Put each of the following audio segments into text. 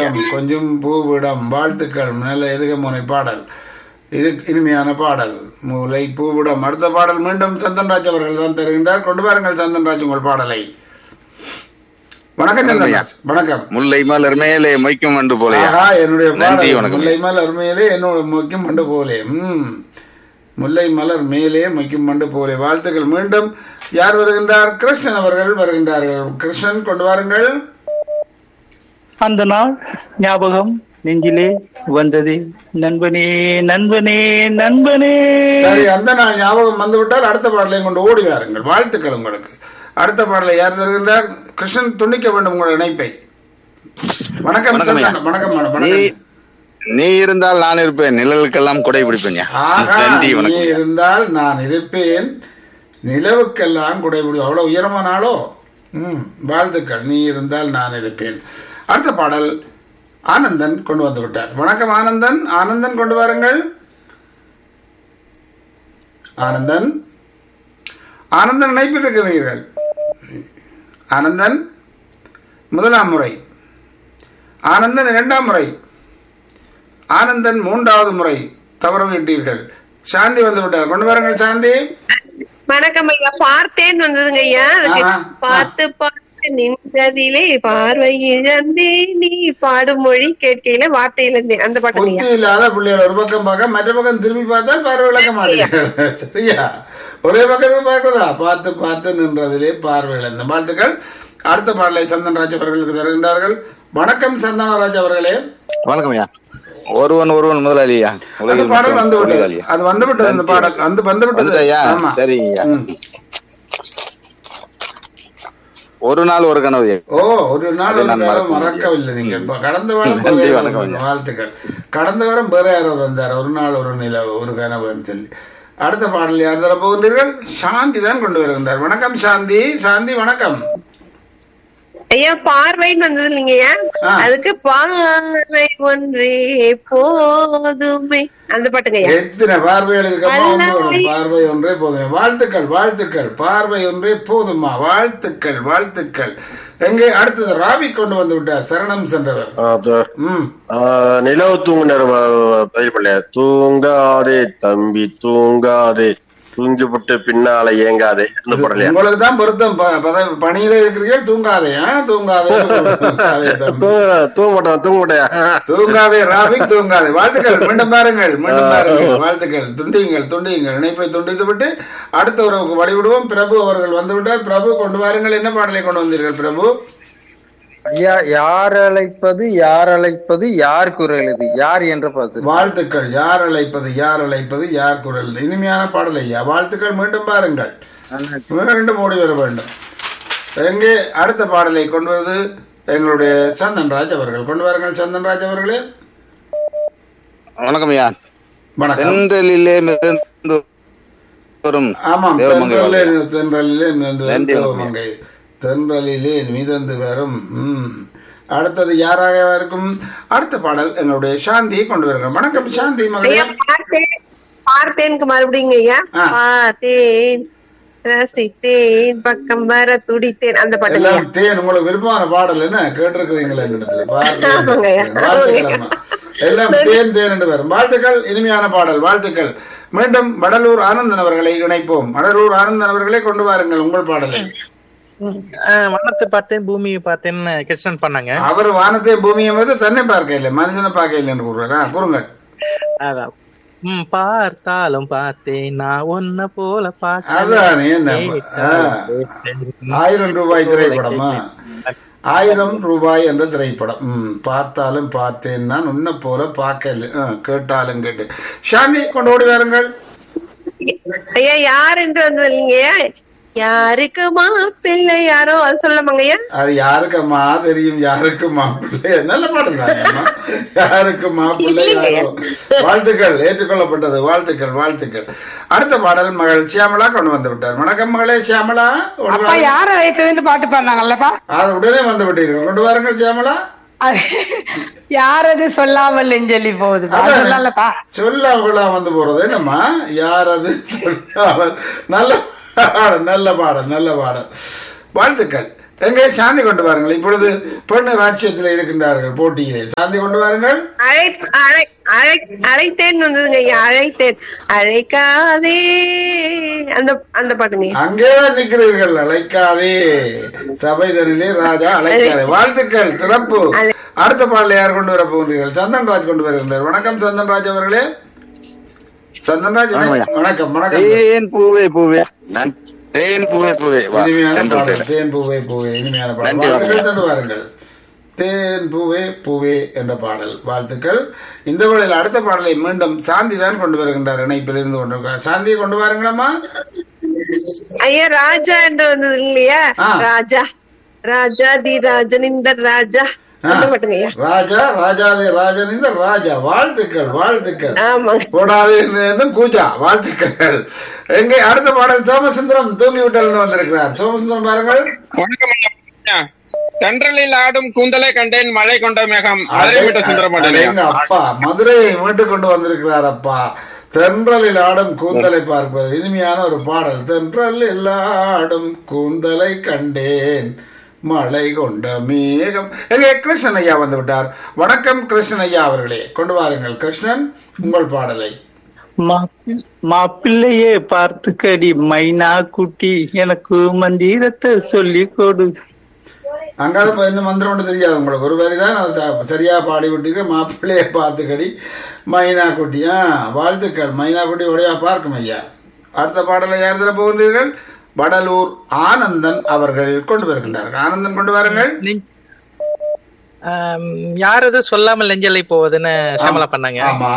பூவிடம் கொஞ்சம் பூவிடம் வாழ்த்துக்கள் நல்ல எதுக முனை பாடல் இரு இனிமையான பாடல் முல்லை பூவிடம் அடுத்த பாடல் மீண்டும் சந்தன்ராஜ் அவர்கள் தான் தருகின்றார் கொண்டு வாருங்கள் சந்தன்ராஜ் உங்கள் பாடலை வணக்கம் சந்தன்ராஜ் வணக்கம் முல்லை மலர் மேலே மொய்க்கும் வந்து போலையா ஆஹா என்னுடைய நன்றி பாடல் வணக்கம் முல்லை மலர் மேலே என்னோட மொய்க்கும் மண்டு போலே ம் முல்லை மலர் மேலே மொய்க்கும் மண்டு போலே வாழ்த்துக்கள் மீண்டும் யார் வருகின்றார் கிருஷ்ணன் அவர்கள் வருகின்றார்கள் கிருஷ்ணன் கொண்டு வாருங்கள் அந்த நாள் ஞாபகம் நெஞ்சிலே வந்தது நண்பனே நண்பனே நண்பனே சரி அந்த நாள் ஞாபகம் வந்துவிட்டால் அடுத்த பாடலையும் கொண்டு ஓடி வாருங்கள் வாழ்த்துக்கள் உங்களுக்கு அடுத்த பாடலை யார் தருகின்றார் கிருஷ்ணன் துண்டிக்க வேண்டும் உங்கள் இணைப்பை வணக்கம் வணக்கம் ஐயா. சந்தனம். வணக்கம் மேடம் நீ வணக்கம் நீ இருந்தால் நான் இருப்பேன் நிழலுக்கெல்லாம் கொடை பிடிப்பேன் ஆகா, நன்றி நீ வணக்கம் இருந்தால் நான் இருப்பேன் நிலவுக்கெல்லாம் குடைபிடி அவ்வளவு உயரமான ஆளோ ம் வாழ்த்துக்கள் நீ இருந்தால் நான் இருப்பேன் அடுத்த பாடல் ஆனந்தன் கொண்டு வந்து விட்டார் வணக்கம் ஆனந்தன் ஆனந்தன் கொண்டு வாருங்கள் ஆனந்தன் ஆனந்தன் இணைப்பில் இருக்கிறீர்கள் ஆனந்தன் முதலாம் முறை ஆனந்தன் இரண்டாம் முறை ஆனந்தன் மூன்றாவது முறை தவறு விட்டீர்கள் சாந்தி வந்து விட்டார் கொண்டு வாருங்கள் சாந்தி வணக்கம் ஐயா பார்த்தேன் வந்ததுங்க ஐயா அதுக்கு ஆஹா. பார்த்து பார்த்து நின்றதிலே பார்வை இழந்தே நீ பாடும் மொழி கேட்கையில வார்த்தை இழந்தேன் அந்த பாட்டுங்க ஐயா புத்தி இல்லாத பிள்ளைகள் ஒரு பக்கம் பார்க்க மற்ற பக்கம் திரும்பி பார்த்தால் பார்வை விளக்க மாட்டீர்கள் சரியா ஒரே பக்கத்துக்கு பார்க்கிறதா பார்த்து பார்த்து நின்றதிலே பார்வை இழந்த வாழ்த்துக்கள் அடுத்த பாடலை சந்தன்ராஜ் அவர்களுக்கு தருகின்றார்கள் வணக்கம் சந்தனராஜ் அவர்களே வணக்கம் ஐயா ஒருவன் ஒருவன் முதலாளியா அந்த உலகில் பாடல் மற்றவன் வந்து விட்டது தொழிலாளியா அது வந்து விட்டது அந்த பாடல் வந்து வந்து விட்டது வந்துட்டயா ஆமா சரிங்க ஐயா ம். ஒரு நாள் ஒரு கனவு ஐயா. ஓ ஒரு நாள் அதை ஒரு நான் நாளும் மறக்க மறக்கவில்லை நீங்கள் இப்ப கடந்த வாரம் நன்றி, வேற வணக்கம் ஒரு ஐயா. வாழ்த்துக்கள் கடந்த வாரம் வேற யாரோ வந்தார் ஒரு நாள் ஒரு நிலவு ஒரு கனவுன்னு சொல்லி அடுத்த பாடல் யார் தர போகின்றீர்கள் சாந்தி தான் கொண்டு வருகின்றார் வணக்கம் சாந்தி சாந்தி வணக்கம் ஐயா பார்வைன்னு வந்தது இல்லைங்க ஐயா ஆ. அதுக்கு பார்வை ஒன்றே போதுமே அந்த பாட்டுங்க ஐயா எத்தனை பார்வைகள் இருக்கமா ஒன்று அல்ல. வேணும். பார்வை ஒன்றே போதுமே வாழ்த்துக்கள் வாழ்த்துக்கள் பார்வை ஒன்றே போதுமா வாழ்த்துக்கள் வாழ்த்துக்கள் எங்கே அடுத்தது ராவி கொண்டு வந்து விட்டார் சரணம் சென்றவர் ஆ, து- ம் ஆ, நிலவு தூங்குனர் பதில் பண்ணல தூங்காதே தம்பி தூங்காதே தூங்கிவிட்டு பின்னால ஏங்காதே அந்த படலையா உங்களுக்கு தான் பொருத்தம் ப- பத- பணியில இருக்கிறீர்கள் தூங்காதே ஆ? தூங்காதே தூங்காதே தம்பி. தூங்க மாட்டான் தூங்க மாட்டேன் தூங்காதே ராபிக் தூங்காதே வாழ்த்துக்கள் மீண்டும் பாருங்கள் மீண்டும் பாருங்கள் வாழ்த்துக்கள் துண்டியுங்கள் துண்டியுங்கள் இணைப்பை துண்டித்து விட்டு அடுத்த உறவுக்கு வழிவிடுவோம் பிரபு அவர்கள் வந்து விட்டார் பிரபு கொண்டு வாருங்கள் என்ன பாடலை கொண்டு வந்தீர்கள் பிரபு ஐயா யார் அழைப்பது யார் அழைப்பது யார் குரல் இது யார் என்ற பார்த்து வாழ்த்துக்கள் யார் அழைப்பது யார் அழைப்பது யார் குரல் இனிமையான பாடல் ஐயா வாழ்த்துக்கள் மீண்டும் பாருங்கள் மீண்டும் ஓடி வர வேண்டும் எங்கே அடுத்த பாடலை கொண்டு வருவது எங்களுடைய சந்தன்ராஜ் அவர்கள் கொண்டு வாருங்கள் சந்தன்ராஜ் அவர்களே வணக்கம் ஐயா வணக்கம் தென்றலிலே மிதந்து வரும் ஆமாம் தேவமங்கை தென்றலிலே வாழ்க. தென்றலிலே மிதந்து நன்றி, தேவமங்கை தென்றலிலே மிதந்து வரும் ம். அடுத்தது யாராக இருக்கும் அடுத்த பாடல் எங்களுடைய சாந்தியை கொண்டு வருகிறோம் வணக்கம் சாந்தி மகளே ஐயா பார்த்தேன் பார்த்தேனுக்கு மறுபடியும் ஐயா ஆ. பார்த்தேன் ரசித்தேன் பக்கம் வர துடித்தேன் அந்த பாட்டுங்க ஐயா எல்லாம் தேன் உங்களுக்கு விருப்பமான பாடல் என்ன கேட்டிருக்கிறீங்களா என்னிடத்துல ஆமாங்க ஐயா. வாழ்த்துக்கள் எல்லாம் தேன் தேன் என்று வரும் வாழ்த்துக்கள் இனிமையான பாடல் வாழ்த்துக்கள் மீண்டும் வடலூர் ஆனந்தன் அவர்களை இணைப்போம் வடலூர் ஆனந்தன் அவர்களை கொண்டு வாருங்கள் உங்கள் பாடலை ஆஹ் வானத்தை பார்த்தேன் பூமியை பார்த்தேன்னு கிருஷ்ணன் பண்ணாங்க அவர் வானத்தை பூமியை மீது தன்னை பார்க்க இல்லை மனுஷனை பார்க்க இல்லை என்று கூறுவார் ஆ, கூறுங்கள் அதான் ம் பார்த்தாலும் பார்த்தேன் நான் ஒன்ன போல அதான் என்ன ஆ. ஆயிரம் ரூபாய் திரைப்படமா ஆயிரம் ரூபாய் என்ற திரைப்படம் ம் பார்த்தாலும் பார்த்தேன் நான் உன்னை போல பார்க்கல ஆ, கேட்டாலும் கேட்டு சாந்தி கொண்டு ஓடி வாருங்கள் ஐயா யார் என்று வந்தது இல்லைங்க யாருக்கு மாப்பிள்ளை யாரோ அது சொல்லமாங்க ஐயா அது யாருக்கம்மா தெரியும் யாருக்கு மாப்பிள்ளை நல்ல பாடம் தானேம்மா. யாருக்கு மாப்பிள்ளை யாரோ வாழ்த்துக்கள் ஏற்றுக்கொள்ளப்பட்டது வாழ்த்துக்கள் வாழ்த்துக்கள் அடுத்த பாடல் மகள் சியாமலா கொண்டு வந்து விட்டார் வணக்கம் மகளே சியாமலா ஓடி அப்பா வாருங்கள். யார வைத்ததுன்னு பாட்டு பாடினாங்கல்லப்பா அது உடனே வந்து விட்டீர்கள் கொண்டு வாருங்கள் சியாமலா அது யாரது சொல்லாமல் சொல்லி போகுது அதான். சொல்லலப்பா சொல்ல அவங்களா வந்து போறது என்னம்மா யார் அது சொல்லாமல் நல்ல பாடல் நல்ல பாடல் நல்ல பாடல் வாழ்த்துக்கள் எங்கே சாந்தி கொண்டு வாருங்கள் இப்பொழுது பெண்ணு ராட்சியத்தில் இருக்கின்றார்கள் போட்டியிலே சாந்தி கொண்டு வாருங்கள் அழைப்பு அழை அழை அழைத்தேன் வந்ததுங்க ஐயா அழைத்தேன் அழைக்காதே அந்த அந்த பாட்டுங்க ஐயா. அங்கேதான் நிற்கிறீர்கள் அழைக்காதே சபைதனிலே ராஜா அழைக்காதே வாழ்த்துக்கள் சிறப்பு அடுத்த பாடல யார் கொண்டு வர போகிறீர்கள் சந்தன்ராஜ் கொண்டு வருகின்றார் வணக்கம் சந்தன்ராஜ் அவர்களே சந்தன்ராஜ் வணக்கம் வணக்கம் தேன் பூவே பூவே நான் தேன் பூவே பூவே வா, இனிமையான என்று பாடல் தேன். தேன் பூவே பூவே இனிமையான பாடல் நன்றி, வாழ்த்துக்கள் வணக்கம். சென்று வாருங்கள் தேன் பூவே பூவே என்ற பாடல் வாழ்த்துக்கள் இந்த வேளையில் அடுத்த பாடலை மீண்டும் சாந்தி தான் கொண்டு வருகின்றார் இணைப்பில் இருந்து கொண்டிருக்கார் சாந்தியை கொண்டு வாருங்களம்மா ஐயா ராஜா என்று வந்தது இல்லையா ஆ. ராஜா ராஜா தி ராஜன் இந்த ராஜா அந்த பாட்டுங்க ஐயா ராஜா ராஜாதி ராஜன் இந்த ராஜா வாழ்த்துக்கள் வாழ்த்துக்கள் ஆமாங்க போடாது இருந்தும் கூஜா வாழ்த்துக்கள் எங்கே அடுத்த பாடல் சோமசுந்தரம் தூங்கி விட்டிலிருந்து வந்திருக்கிறார் சோமசுந்தரம் பாருங்கள் வணக்கம் ஐயா. தென்றலில் ஆடும் கூந்தலை கண்டேன் மழை கொண்ட மேகம் மதுரை மீட்ட சுந்தரமாட்டேன் எங்க அப்பா மதுரையை மீட்டு கொண்டு வந்திருக்கிறார் அப்பா தென்றலில் ஆடும் கூந்தலை பார்ப்பது இனிமையான ஒரு பாடல் தென்றலில் ஆடும் கூந்தலை கண்டேன் மழை கொண்ட மேகம் எங்க கிருஷ்ணன் ஐயா வந்து விட்டார் வணக்கம் கிருஷ்ணன் ஐயா அவர்களே கொண்டு வாருங்கள் கிருஷ்ணன் உங்கள் பாடலை மாப்பி- மாப்பிள்ளையே பார்த்துக்கடி மைனா குட்டி எனக்கு மந்திரத்தை சொல்லி கொடு அங்கால இப்ப என்ன மந்திரம் ஒன்று தெரியாது உங்களுக்கு ஒரு வரி தான் அது ச- சரியா பாடி விட்டீங்க மாப்பிள்ளையை பார்த்துக்கடி மைனா குட்டி ஆ வாழ்த்துக்கள் மைனா குட்டி உடையா பார்க்கும் ஐயா அடுத்த பாடலை யார் தர போகின்றீர்கள் வடலூர் ஆனந்தன் அவர்கள் கொண்டு வருகின்றார்கள் ஆனந்தன் கொண்டு வாருங்கள் நெஞ்- ஆம், யாரது சொல்லாமல் நெஞ்சலை போவதுன்னு ஷமலா பண்ணாங்க ஆமா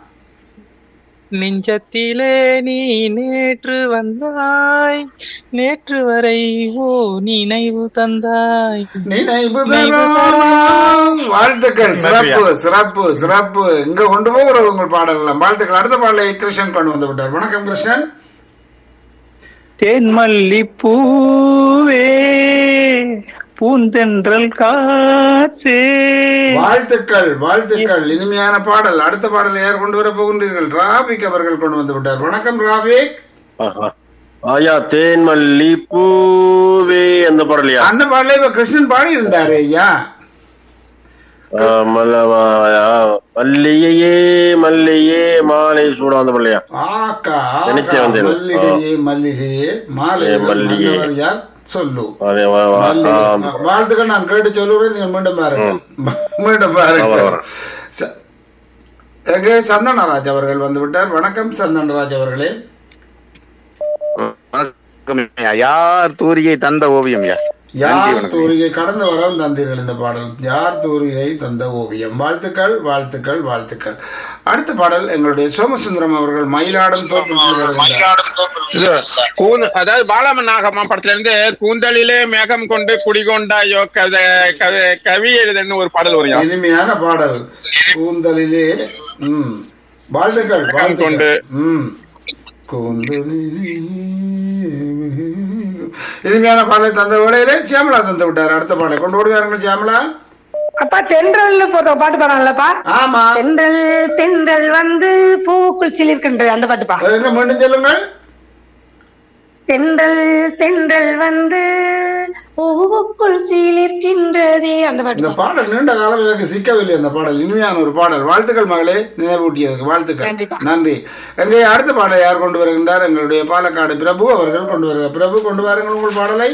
நெஞ்சத்திலே நீ நேற்று வந்தாய் நேற்று வரை ஓ நினைவு தந்தாய் நினைவு தரும். வாழ்த்துக்கள் சிறப்பு சிறப்பு சிறப்பு இங்க கொண்டு போகிற உங்கள் பாடல் எல்லாம் வாழ்த்துக்கள் அடுத்த பாடலை கிருஷ்ணன் கொண்டு வந்து விட்டார் வணக்கம் கிருஷ்ணன் தேன்மல்லி பூவே பூந்தென்றல் காற்றே வாழ்த்துக்கள் வாழ்த்துக்கள் இனிமையான பாடல் அடுத்த பாடலை யார் கொண்டு வர போகின்றீர்கள் ராபிக் அவர்கள் கொண்டு வந்து விட்டார் வணக்கம் ராபிக் ஆஹா. ஆயா தேன்மல்லி பூவே அந்த பாடலையா அந்த பாடலை இப்ப கிருஷ்ணன் பாடி இருந்தாரு ஐயா ஆ, மல்ல- ஆ, மல்லிகையே மல்லிகையே மாலை சூடா அந்த பாடலையா ஆக்கா நினைச்சே ஆக்கா, வந்தேன். மல்லிகையே மல்லிகையே மாலை ஏ, மல்லிகை. மன்னவர் யார் சொல்லு அதே வா- வா- மல்லிகை. ஆ, அந்த பாடல். வாழ்த்துக்கள் நான் கேட்டு சொல்லுறேன் நீங்க மீண்டும் பாருங்க மீண்டும் பாருங்க வரேன், வரேன். ச- எங்கே சந்தனராஜ் அவர்கள் வந்து விட்டார் வணக்கம் சந்தனராஜ் அவர்களே வணக்கம் ஐயா. யார் தூரிகை தந்த ஓவியம் ஐயா நன்றி, யார் வணக்கம். தூரிகை கடந்த வாரம் தந்தீர்கள் இந்த பாடல் யார் தூரிகை தந்த ஓவியம் வாழ்த்துக்கள் வாழ்த்துக்கள் வாழ்த்துக்கள் அடுத்த பாடல் எங்களுடைய சோமசுந்தரம் அவர்கள் மயிலாடும் தோற்றத்தில் வருகின்றார். இது கூந்த- அதாவது பாலமன் நாகம்மா படத்துல இருந்து கூந்தலிலே மேகம் கொண்டு குடிகொண்டாயோ கத கத- கவி எழுதுன்னு ஒரு பாடல் வரும் ஐயா. இனிமையான பாடல் கூந்தலிலே ம் வாழ்த்துக்கள் வாழ்த்துக்கள் கொண்டு. ம் கூந்தலிலே இனிமையான பாடலை தந்த வேளையிலே சியாமலா தந்து விட்டார் அடுத்த பாடலை கொண்டு ஓடுவாருங்கள் சியாமலா அப்பா தென்றல்னு போட்ட பாட்டு பாடாங்கல்லப்பா ஆமா தென்றல் தென்றல் வந்து பூவுக்குள் சிலிர்க்கின்றது அந்த பாட்டுப்பா எங்க மீண்டும் சொல்லுங்கள் தென்றல் தென்றல் வந்து பூவுக்குள் சிலிர்க்கின்றதே அந்த இந்த பாட்டு பாடல் நீண்ட காலம் எனக்கு சிக்கவில்லை அந்த பாடல் இனிமையான ஒரு பாடல் வாழ்த்துக்கள் மகளே நினைவூட்டியதுக்கு வாழ்த்துக்கள் நன்றிப்பா. நன்றி எங்கே அடுத்த பாடலை யார் கொண்டு வருகின்றார் எங்களுடைய பாலக்காடு பிரபு அவர்கள் கொண்டு வருகிறார் பிரபு கொண்டு வாருங்கள் உங்கள் பாடலை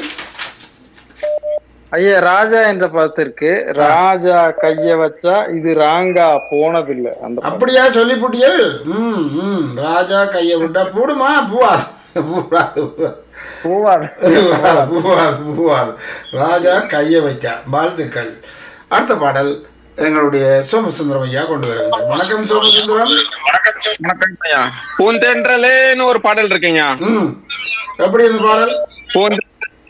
ஐயா ராஜா என்ற படத்திற்கு ராஜா கைய வச்சா இது ராங்கா போனதில்லை அந்த படம். அப்படியா சொல்லிப்புட்டியல் ம் ம் ராஜா கையை விட்டா பூடுமா பூவாது பூடாது போவாது பூவாது பூவாது பூவாது ராஜா கையை வைச்சா வாழ்த்துக்கள் அடுத்த பாடல் எங்களுடைய சோமசுந்தரம் ஐயா கொண்டு வருகிறார் வணக்கம் சோமசுந்தரம் வணக்கம் ஐயா. பூந்தென்றலேன்னு ஒரு பாடல் இருக்குங்க ம் எப்படி இந்த பாடல் பூந்த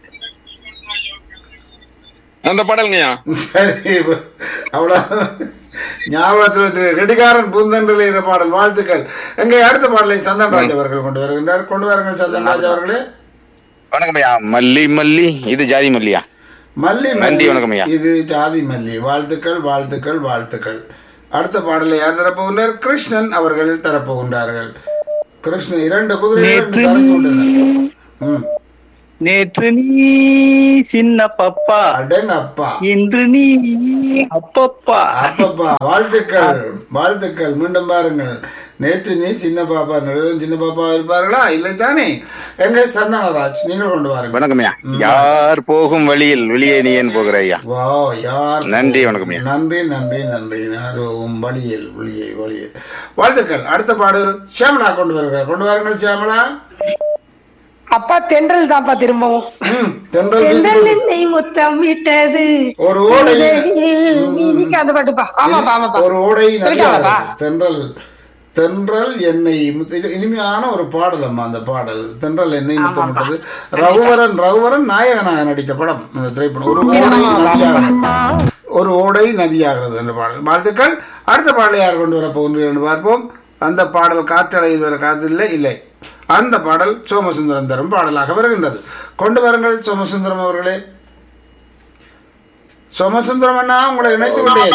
அந்த பாடலுங்கய்யா சரி அவ்வளவு ஞாபகத்தில் வச்சிருக்க கெடிகாரன் பூந்தன்றில் பாடல் வாழ்த்துக்கள் எங்க அடுத்த பாடலை சந்தன்ராஜ் அவர்கள் கொண்டு வருகின்றார் கொண்டு வாருங்கள் சந்தன்ராஜ் அவர்களே வணக்கம் ஐயா மல்லி மல்லி இது ஜாதி மல்லியா மல்லி நன்றி, மல்லி வணக்கம் ஐயா. இது ஜாதி மல்லி வாழ்த்துக்கள் வாழ்த்துக்கள் வாழ்த்துக்கள் அடுத்த பாடலை யார் தரப்போகின்றார் கிருஷ்ணன் அவர்கள் தரப்போகின்றார்கள் கிருஷ்ணன் இரண்டு குதிரைகள் இரண்டு சரக்கு உண்டனர். ம் நேற்று நீ சின்ன பப்பா அடங்க அப்பா இன்று நீ அப்பப்பா அப்பப்பா வாழ்த்துக்கள் வாழ்த்துக்கள் மீண்டும் பாருங்கள் நேற்று நீ சின்ன பாப்பா நடுவில் சின்ன பாப்பா இருப்பார்களா இல்லை தானே எங்க சந்தனராஜ் நீங்கள் கொண்டு வாருங்கள் வணக்கம்யா யார் போகும் வழியில் வெளியே நீ ஏன் போகிற ஐயா வா யார் நன்றி, வணக்கம் ஐயா. நன்றி நன்றி நன்றி யாரும் வழியில் வழியை வழியில் வாழ்த்துக்கள் அடுத்த பாடல் சியாமலா கொண்டு வருகிறார் கொண்டு வாருங்கள் சியாமலா அப்பா தென்றல் தான்ப்பா திரும்பவும் ம், தென்றல் தென்றல் வீசுகிறது. என்னை முத்தம் விட்டது ஒரு ஓடை இன்னைக்கு அந்த பாட்டுப்பா ஆமாப்பா ஆமாப்பா ஒரு ஓடை சொல்லிட்டாங்கப்பா. நதியாகிறது தென்றல் தென்றல் எண்ணெய் முத்து- இனிமையான ஒரு பாடல் அம்மா அந்த பாடல் தென்றல் எண்ணெய் முத்தமிட்டது ரகுவரன் ரகுவரன் நாயகனாக நடித்த படம் இந்த திரைப்படம் ஒரு ஓடை நதியாகிறது ஒரு ஓடை நதியாகிறது என்ற பாடல் வாழ்த்துக்கள் அடுத்த பாடலை யார் கொண்டு வர போகின்றீர்கள் என்று பார்ப்போம் அந்த பாடல் காற்றலையில் வர காற்றில்லை இல்லை அந்த பாடல் சோமசுந்தரம் தரும் பாடலாக வருகின்றது கொண்டு வாருங்கள் சோமசுந்தரம் அவர்களே சோமசுந்தரம் அண்ணா உங்களை இணைத்து விட்டேன்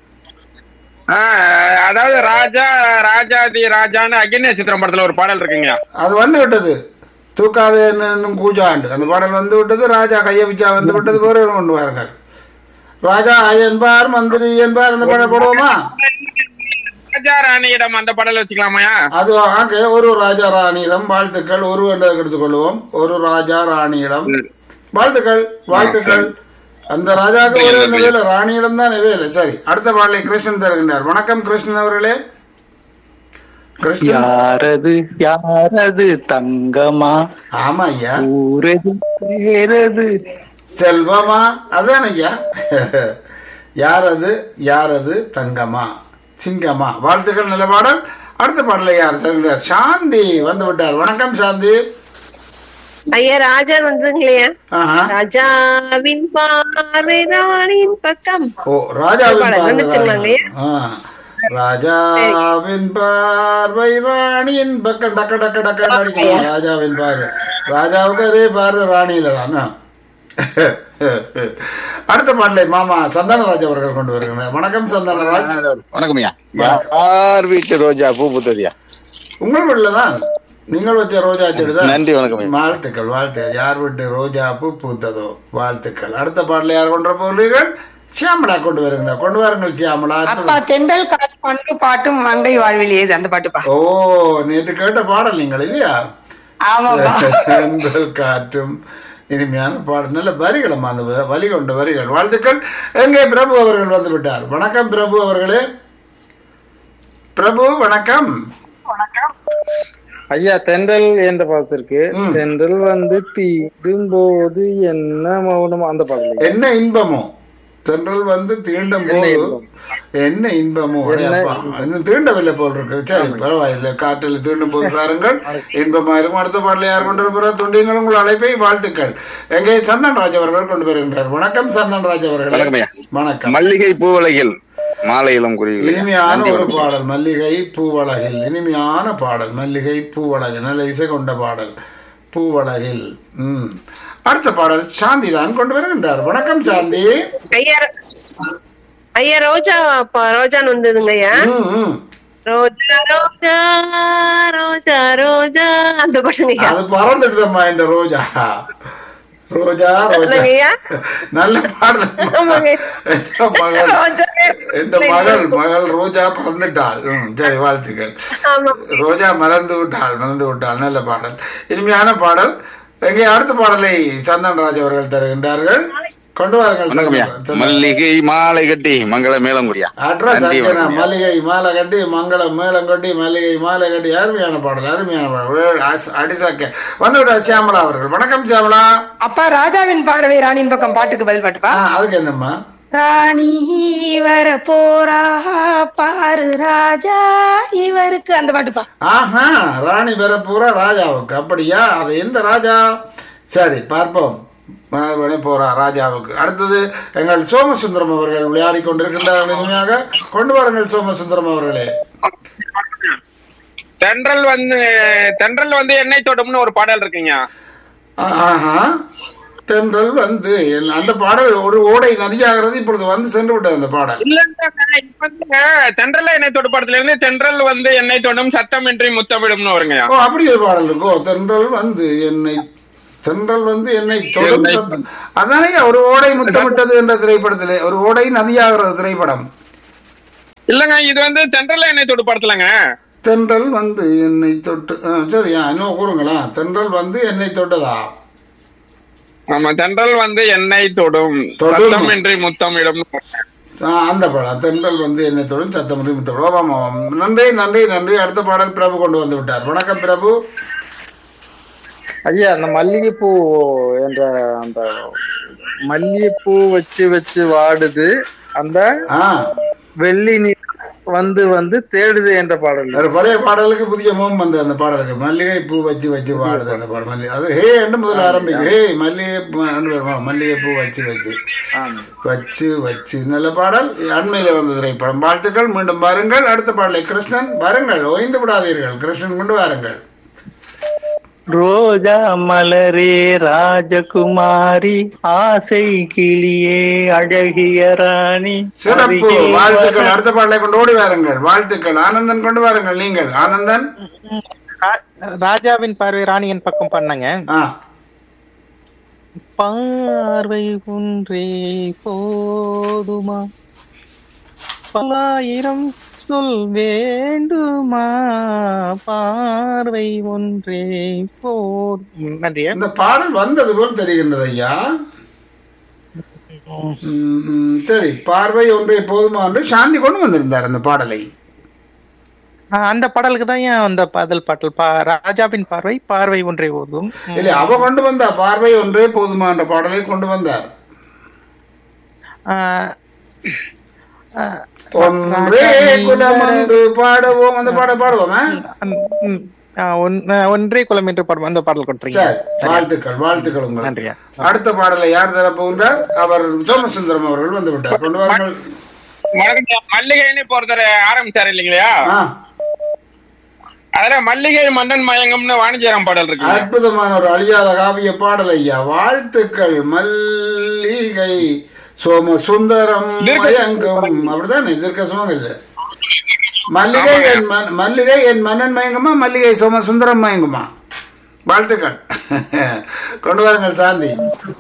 ஆஹ், அதாவது ராஜா ராஜாதி ராஜான்னு அக்னி சித்திரம் படத்துல ஒரு பாடல் இருக்குங்க அது வந்து விட்டது தூக்காதே என்னும் கூஜாண்டு அந்த பாடல் வந்து விட்டது ராஜா கையபிச்சா வந்து விட்டது வேறு கொண்டு வாருங்கள் ராஜா என்பார் மந்திரி என்பார் அந்த பாடல் போடுவோமா ராஜா ராணியிடம் அந்த பாடல் வச்சுக்கலாமாயா அது ஆக ஒரு ராஜா ராணியிடம் வாழ்த்துக்கள் ஒரு என்று எடுத்துக் கொள்வோம் ஒரு ராஜா ராணியிடம் வாழ்த்துக்கள் வாழ்த்துக்கள் அந்த ராஜாவுக்கு ஒரு நிலையில ராணியிடம் தான் வேலை சரி அடுத்த பாடலை கிருஷ்ணன் தருகின்றார் வணக்கம் கிருஷ்ணன் அவர்களே கிருஷ்ணன் யாரது யாரது தங்கமா ஆமா ஐயா ஊரது பேரது செல்வமா அதான் ஐயா யார் அது யார் அது தங்கமா சிங்கமா வாழ்த்துக்கள் நல்ல பாடல் அடுத்த பாடலை யார் சொல்கிறார் சாந்தி வந்து விட்டார் வணக்கம் சாந்தி ஐயா ராஜா வந்ததுங்களையா ஆஹா ராஜாவின் பார்வை ராணியின் பக்கம் ஓ ராஜாவின் பாடல் பார்வை வந்துச்சுங்களாங்க ராணி. ஆ. ராஜாவின் பார்வை ராணியின் பக்கம் டக்க டக்க டக்க அடிக்கணும் ராஜாவின் பார்வை ராஜாவுக்கு அதே பார்வை ராணியில தானே அடுத்த பாடலை மாமா சந்தானராஜ் அவர்கள் கொண்டு வருகிறார் வணக்கம் சந்தானராஜ் வணக்கம்யா யார் வீட்டு ரோஜா பூ புத்ததியா உங்கள் வீட்டில் தான் நீங்கள் வச்ச ரோஜா செடி தான் நன்றி வணக்கம் ஐயா. வாழ்த்துக்கள் வாழ்த்துக்கள் யார் வீட்டு ரோஜா பூ பூத்ததோ வாழ்த்துக்கள் அடுத்த பாடலை யார் கொண்டு வர போகிறீர்கள் சியாமலா கொண்டு வருகிறார் கொண்டு வாருங்கள் சியாமலா அப்பா தென்றல் காற்று பண்டு பாட்டும் மங்கை வாழ்வில் ஏது அந்த பாட்டுப்பா ஓ நேற்று கேட்ட பாடல் நீங்கள் இல்லையா ஆமாப்பா தென்றல் காற்றும் இனிமையான பாடல் நல்ல வரிகளம்மா அந்த வ- வலி கொண்ட வரிகள் வாழ்த்துக்கள் எங்கே பிரபு அவர்கள் வந்து விட்டார் வணக்கம் பிரபு அவர்களே பிரபு வணக்கம் ஐயா தென்றல் என்ற படத்திற்கு ம். தென்றல் வந்து தீண்டும் போது என்ன மௌனம் அந்த பாடல் என்ன இன்பமோ தென்றல் வந்து தீண்டும் என்ன போது இன்பம்? என்ன இன்பமோ அடே என்ன அப்பா, இன்னும் தீண்டவில்லை போல் இருக்கு சரி பரவாயில்லை காற்றில் தீண்டும் போது பாருங்கள் இன்பமா இருக்கும் அடுத்த பாடல யார் கொண்டு வருகிறார் துண்டியங்கள் உங்கள் அழைப்பை வாழ்த்துக்கள் எங்கே சந்தன் ராஜ் அவர்கள் கொண்டு வருகின்றார் வணக்கம் சந்தன் ராஜ் அவர்கள் வணக்கம் ஐயா. வணக்கம் மல்லிகை பூவலையில் மாலை இளம் குருவி இனிமையான ஒரு பாடல் மல்லிகை பூவழகில் இனிமையான பாடல் மல்லிகை பூவழகில் நல்ல இசை கொண்ட பாடல் பூவழகில் ம் அடுத்த பாடல் சாந்தி தான் கொண்டு வருகின்றார் வணக்கம் சாந்தி ஐயா ஐயா ரோஜா அப்பா ரோஜான்னு வந்ததுங்க ஐயா ம், ம். ரோஜா ரோஜா ரோஜா ரோஜா அந்த பாட்டுங்க ஐயா அது பறந்துடுதம்மா இந்த ரோஜா ரோஜா ரோஜா என்னங்க ஐயா? நல்ல பாடல் ஆமாங்க. எந்த மகள் ரோஜாவே எந்த மகள் மகள் ரோஜா பறந்துட்டாள் ம், சரி வாழ்த்துக்கள் ஆமா ரோஜா மறந்து விட்டாள் மறந்து விட்டாள் நல்ல பாடல் இனிமையான பாடல் எங்கே அடுத்த பாடலை சந்தன் ராஜ் அவர்கள் தருகின்றார்கள் கொண்டு வாருங்கள் வணக்கம்யா சந்தன். மல்லிகை மாலை கட்டி மங்கள மேளம் குடியா அட்ரஸ் நன்றி அங்கேனா வணக்கம் ஐயா. மல்லிகை மாலை கட்டி மங்களம் மேளம் கட்டி மல்லிகை மாலை கட்டி அருமையான பாடல் அருமையான பாடல் வே- அஸ்- அடிசாக்க வந்து விட்டா சியாமலா அவர்கள் வணக்கம் சியாமலா அப்பா ராஜாவின் பார்வை ராணியின் பக்கம் பாட்டுக்கு பதில் பாட்டுப்பா ஆ, அதுக்கு என்னம்மா ராணி வர போறா பாரு ராஜா இவருக்கு அந்த பாட்டுப்பா ஆஹா ராணி பெறப்பூரா ராஜாவுக்கு அப்படியா அது எந்த ராஜா சரி பார்ப்போம் மணி போறா ராஜாவுக்கு அடுத்தது எங்கள் சோமசுந்தரம் அவர்கள் விளையாடி கொண்டிருக்கின்றார்கள் இனிமையாக கொண்டு வாருங்கள் சோமசுந்தரம் அவர்களே தென்றல் வந்து தென்றல் வந்து எண்ணெய் தோட்டம்னு ஒரு பாடல் இருக்குங்க ஆ- ஆஹா தென்றல் வந்து எல்- அந்த பாடல் ஒரு ஓடை நதியாகிறது இப்பொழுது வந்து சென்று விட்டது அந்த பாடல் இல்ல இப்ப வந்து தென்றல் எண்ணெய் தோட்ட படத்துல இருந்து தென்றல் வந்து எண்ணெய் தோட்டம் சத்தமின்றி முத்தமிடும்னு வருங்க ஓ அப்படி ஒரு பாடல் இருக்கோ தென்றல் வந்து என்னை தென்றல் வந்து என்னை தொடும் சத்தம் அதானே ஒரு ஓடை முத்தமிட்டது என்ற திரைப்படத்திலே ஒரு ஓடை நதியாகிற திரைப்படம் இல்லங்க இது வந்து தென்றல என்னை தொடு படத்துலங்க தென்றல் வந்து என்னை தொட்டு ஆ, சரியா இன்னும் கூறுங்களா தென்றல் வந்து என்னை தொட்டதா ஆமா தென்றல் வந்து என்னை தொடும் தொடும். சத்தமின்றி முத்தமிடும் ஆ, அந்த படம் தென்றல் வந்து என்னை தொடும் சத்தமின்றி முத்தமிடும் ஆமாம் ஆமாம் நன்றி நன்றி நன்றி அடுத்த பாடல் பிரபு கொண்டு வந்து விட்டார் வணக்கம் பிரபு ஐயா அந்த மல்லிகைப்பூ என்ற அந்த மல்லிகைப்பூ வச்சு வச்சு வாடுது அந்த ஆ வெள்ளி நீர் வந்து வந்து தேடுது என்ற பாடல் ஒரு பழைய பாடலுக்கு புதிய முகம் வந்து அந்த பாடலுக்கு மல்லிகை பூ வச்சு வச்சு பாடுது அந்த பாடல் மல்லிகை அது ஹே என்று முதல்ல ஆரம்பிக்கும் ஹே மல்லிகை பூ என்று வருமா மல்லிகை பூ வச்சு வச்சு ஆமா வச்சு வச்சு நல்ல பாடல் அண்மையில வந்த திரைப்படம் வாழ்த்துக்கள் மீண்டும் வாருங்கள் அடுத்த பாடலை கிருஷ்ணன் வாருங்கள் ஓய்ந்து விடாதீர்கள் கிருஷ்ணன் கொண்டு வாருங்கள் ரோஜா மலரே ராஜகுமாரி ஆசை கிளியே அழகிய ராணி சிறப்பு அருகே வாழ்த்துக்கள் வர- அடுத்த பாடலை கொண்டு ஓடி வாருங்கள் வாழ்த்துக்கள் ஆனந்தன் கொண்டு வாருங்கள் நீங்கள் ஆனந்தன் ரா- ராஜாவின் பார்வை ராணியின் பக்கம் பண்ணங்க ஆ பார்வை ஒன்றே போதுமா பல்லாயிரம் சொல் வேண்டுமா பார்வை ஒன்றே போதும் நன்றியா இந்த பாடல் வந்தது போல் தெரிகின்றது ஐயா ம், சரி பார்வை ஒன்றே போதுமா என்று சாந்தி கொண்டு வந்திருந்தார் அந்த பாடலை ஆ, அந்த பாடலுக்கு தான் ஏன் அந்த பாதல் பாட்டல் பா ராஜாவின் பார்வை பார்வை ஒன்றே போதும் இல்லை அவ கொண்டு வந்தா பார்வை ஒன்றே போதுமா என்ற பாடலை கொண்டு வந்தார் ஆ, ஆ, ஒன்றே குலம் என்று பாடுவோம் அந்த பாட பாடுவோமா ம், ஆ, ஒன்- ஆ, ஒன்றே குலம் என்று பாடும் அந்த பாடல் கொடுத்துறீங்க சரி வாழ்த்துக்கள் வாழ்த்துக்கள் உங்களுக்கு நன்றியா அடுத்த பாடலை யார் தரப்போகின்றார் அவர் சோமசுந்தரம் அவர்கள் வந்து விட்டார் கொண்டு வாருங்கள் வணக்கம் மல்லிகைன்னு பொறுத்தர ஆரம்பிச்சாரு இல்லைங்களா ஆ, அதுல மல்லிகை மன்னன் மயங்கம்னு வாணிஜ்யராம் பாடல் இருக்கு அற்புதமான ஒரு அழியாத காவிய பாடல் ஐயா வாழ்த்துக்கள் மல்லிகை சோம சுந்தரம் மயங்கும் அப்படிதான் இதற்கு சுமம் இல்லை மல்லிகை என் மன்- மல்லிகை என் மன்னன் மயங்குமா மல்லிகை சோம சுந்தரம் மயங்குமா வாழ்த்துக்கள் கொண்டு வாருங்கள் சாந்தி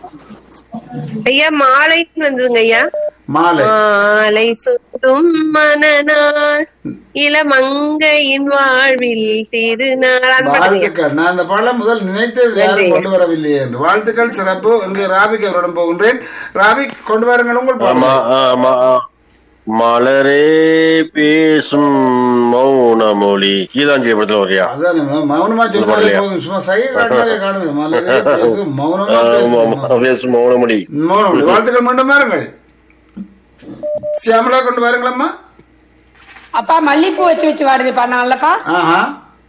ஐயா மாலைன்னு வந்ததுங்க ஐயா மாலை மாலை சுத்தும் மனநாள் இளமங்கையின் வாழ்வில் திருநாள் அந்த பாட்டுங்க வாழ்த்துக்கள் நான் அந்த பாடலை முதல் நினைத்தது யாரும் கொண்டு வரவில்லையே என்று வாழ்த்துக்கள் சிறப்பு இங்கே ராபிக் அவரிடம் போகின்றேன் ராபிக் கொண்டு வாருங்கள் உங்கள் ஆமா பாடலை ஆமா மலரே பேசும் மௌன மொழி கீதாஞ்சலி படத்துல வரியா அதானே மௌ- மௌனமா சொன்னாலே பாடலையா? போதும் சும்மா சைகை காட்டினாலே காணுது மலரே பேசும் மௌனமா ஆமா பேசும் ஆமா பேசும் மௌன மொழி மௌனம் வாழ்த்துக்கள் மீண்டும் பாருங்கள் சியாமலா கொண்டு பாருங்களம்மா அப்பா மல்லிப்பூ வச்சு வச்சு வாடுது பாடினாலப்பா ஆஹா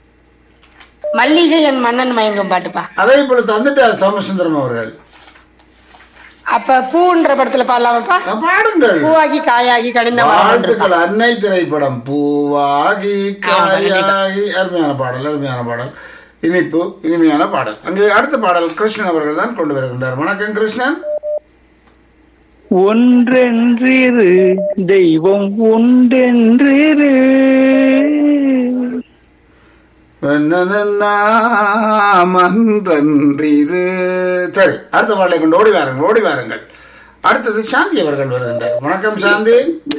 மல்லிகை என் மன்னன் மயங்கும் பாட்டுப்பா அதை இப்பொழுது தந்துட்டார் சோமசுந்தரம் அவர்கள் அப்ப பூன்ற படத்துல பாடலாமாப்பா ஆ, பாடுங்கள் பூவாகி காயாகி கடிந்த மரம் வாழ்த்துக்கள் அன்னை திரைப்படம் பூவாகி காயாகி அருமையான பாடல் அருமையான பாடல் இனிப்பு இனிமையான பாடல் அங்கே அடுத்த பாடல் கிருஷ்ணன் அவர்கள் தான் கொண்டு வருகின்றார் வணக்கம் கிருஷ்ணன் ஒன்றென்றிரு தெய்வம் ஒன்றென்றிரு மன்றன்றிது சரி அடுத்த பாடலை கொண்டு ஓடி வாருங்கள் ஓடி வாருங்கள் அடுத்தது சாந்தி அவர்கள் வருகின்றார் வணக்கம் சாந்தி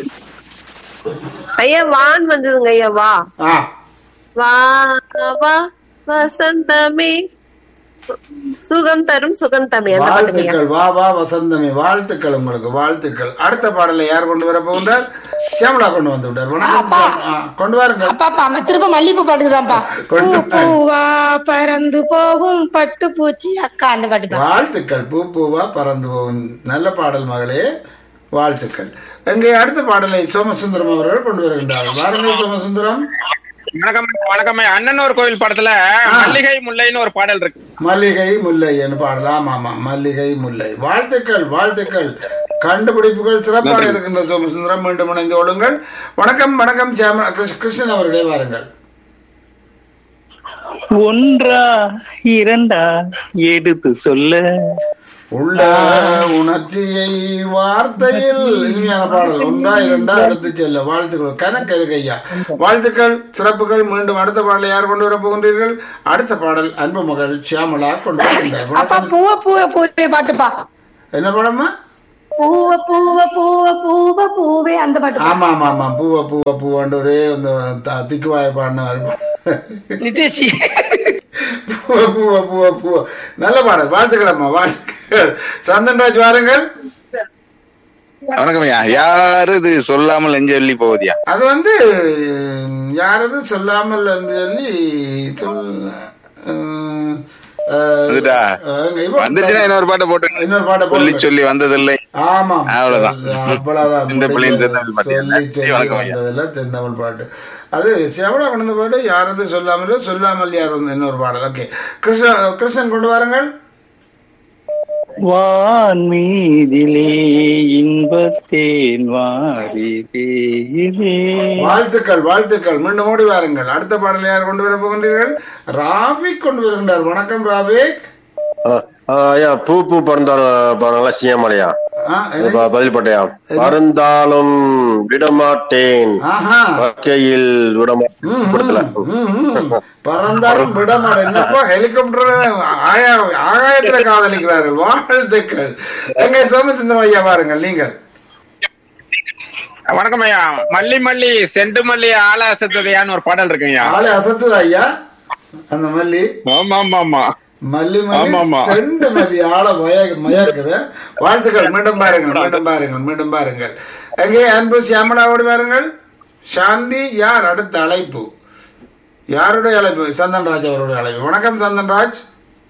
ஐயா வான் வந்ததுங்க ஐயா வா ஆ வா வா வசந்தமே சுகம் தரும் சுகந்தமே அந்த பாட்டுங்க ஐயா வாழ்த்துக்கள் வா வா வசந்தமே வாழ்த்துக்கள் உங்களுக்கு வாழ்த்துக்கள் அடுத்த பாடலை யார் கொண்டு வர போகின்றார் சியாமலா கொண்டு வந்து விட்டார் வணக்கம் ஆ, கொண்டு வாருங்கள் அப்பாப்பா அவன் திரும்ப மல்லிப்பூ பாட்டுக்குதான்ப்பா பூ கொண்டு வாருங்கள். பூவா பறந்து போகும் பட்டு பூச்சி அக்கா அந்த பாட்டுப்பா வாழ்த்துக்கள் பூ பூவா பறந்து போகும் நல்ல பாடல் மகளே வாழ்த்துக்கள் இங்கே அடுத்த பாடலை சோமசுந்தரம் அவர்கள் கொண்டு வருகின்றார்கள் வாருங்கள் சோமசுந்தரம் வணக்கம் வணக்கம் அண்ணன் ஒரு கோவில் படத்துல மல்லிகை முல்லைன்னு ஒரு பாடல் இருக்கு மல்லிகை முல்லை என்று பாடலாம் ஆமா மல்லிகை முல்லை வாழ்த்துக்கள் வாழ்த்துக்கள் கண்டுபிடிப்புகள் சிறப்பாக இருக்கின்ற சோமசுந்தரம் மீண்டும் இணைந்து கொள்ளுங்கள் வணக்கம் வணக்கம் சியாம கிருஷ்- கிருஷ்ணன் அவர்களே வாருங்கள் ஒன்றா இரண்டா எடுத்து சொல்ல உள்ள உணர்ச்சியை வார்த்தையில் இனிமையான பாடல் ஒன்றா இரண்டா எடுத்து செல்ல வாழ்த்துக்கள் கணக்கு இருக்கு ஐயா வாழ்த்துக்கள் சிறப்புகள் மீண்டும் அடுத்த பாடலை யார் கொண்டு வர போகின்றீர்கள் அடுத்த பாடல் அன்பு மகள் சியாமலா கொண்டு வருகின்றார் அப்பா வணக்கம். பூவ பூவ பூவே பாட்டுப்பா என்ன படமா பூவ பூவ பூவ பூவ பூவே அந்த பாட்டு ஆமா ஆமா ஆமா பூவ பூவ பூவண்டு ஒரே இந்த த- திக்குவாய பாடினார் நிதேஷி பூவ பூவ பூவ பூவ நல்ல பாடல் வாழ்த்துக்கள் அம்மா வாழ்த்துக்கள் சந்தன்ராஜ் வாருங்கள் வணக்கம் ஐயா யாரு இது சொல்லாமல் நெஞ்சொல்லி போகுதியா அது வந்து யாரது சொல்லாமல் என்று சொல்லி சொல் அஹ், அஹ், வந்துட்டா? அஹ், இவன் வந்துச்சுன்னா இன்னொரு பாட்டை போட்டு இன்னொரு பாட்டை சொல்லி போடுங்க. சொல்லி வந்ததில்லை ஆமாம் அவ்வளவுதான். அவ்வளவுதான் இந்த பிள்ளையும் முடிஞ்சது. தென்னவள் பாட்டு. சொல்லி நன்றி, சொல்லி வணக்கம் ஐயா. வந்ததுல தென்னவள் பாட்டு அது சிவடா கொண்டு பாட்டு யாரது சொல்லாமலோ சொல்லாமல் யார் வந்து இன்னொரு பாடல் ஓகே கிருஷ்ண கிருஷ்ணன் கொண்டு வாருங்கள் வான் மீதிலே இன்பத்தேன் வாரி பேயிலே வாழ்த்துக்கள் வாழ்த்துக்கள் மீண்டும் ஓடி வாருங்கள் அடுத்த பாடல் யார் கொண்டு வர போகின்றீர்கள் ராபிக் கொண்டு வருகின்றார் வணக்கம் ராபிக் ஐயா பூ பூ பறந்தாலும் பாருங்களா சிஎம்லையா ஆ, என்ன? பதில் பட்டையா பறந்தாலும் விடமாட்டேன் ஆஹா வாழ்க்கையில் விடமாட்டேன் படத்துல ம், ம். பறந்தாலும் விடமாட என்னப்பா ஹெலிகாப்டர் ஆயா ஆகாயத்துல காதலிக்கிறார்கள் வாழ்த்துக்கள் எங்க சோமசுந்தரம் ஐயா பாருங்கள் நீங்கள் வணக்கம் ஐயா மல்லி மல்லி செண்டு மல்லி ஆள அசத்ததையான்னு ஒரு பாடல் இருக்குங்கய்யா ஆளை அசத்துதா ஐயா அந்த மல்லி ஆமா ஆமா ஆமா மல்லி ஆமா, மல்லி ஆமா. செண்டு மல்லி ஆளை மய- மயக்குது வாழ்த்துக்கள் மீண்டும் பாருங்கள் மீண்டும் பாருங்கள் மீண்டும் பாருங்கள் எங்கே அன்பு சியாமலாவோடு பாருங்கள் சாந்தி யார் அடுத்த அழைப்பு யாருடைய அழைப்பு சந்தன்ராஜ் அவருடைய அழைப்பு வணக்கம் சந்தன்ராஜ்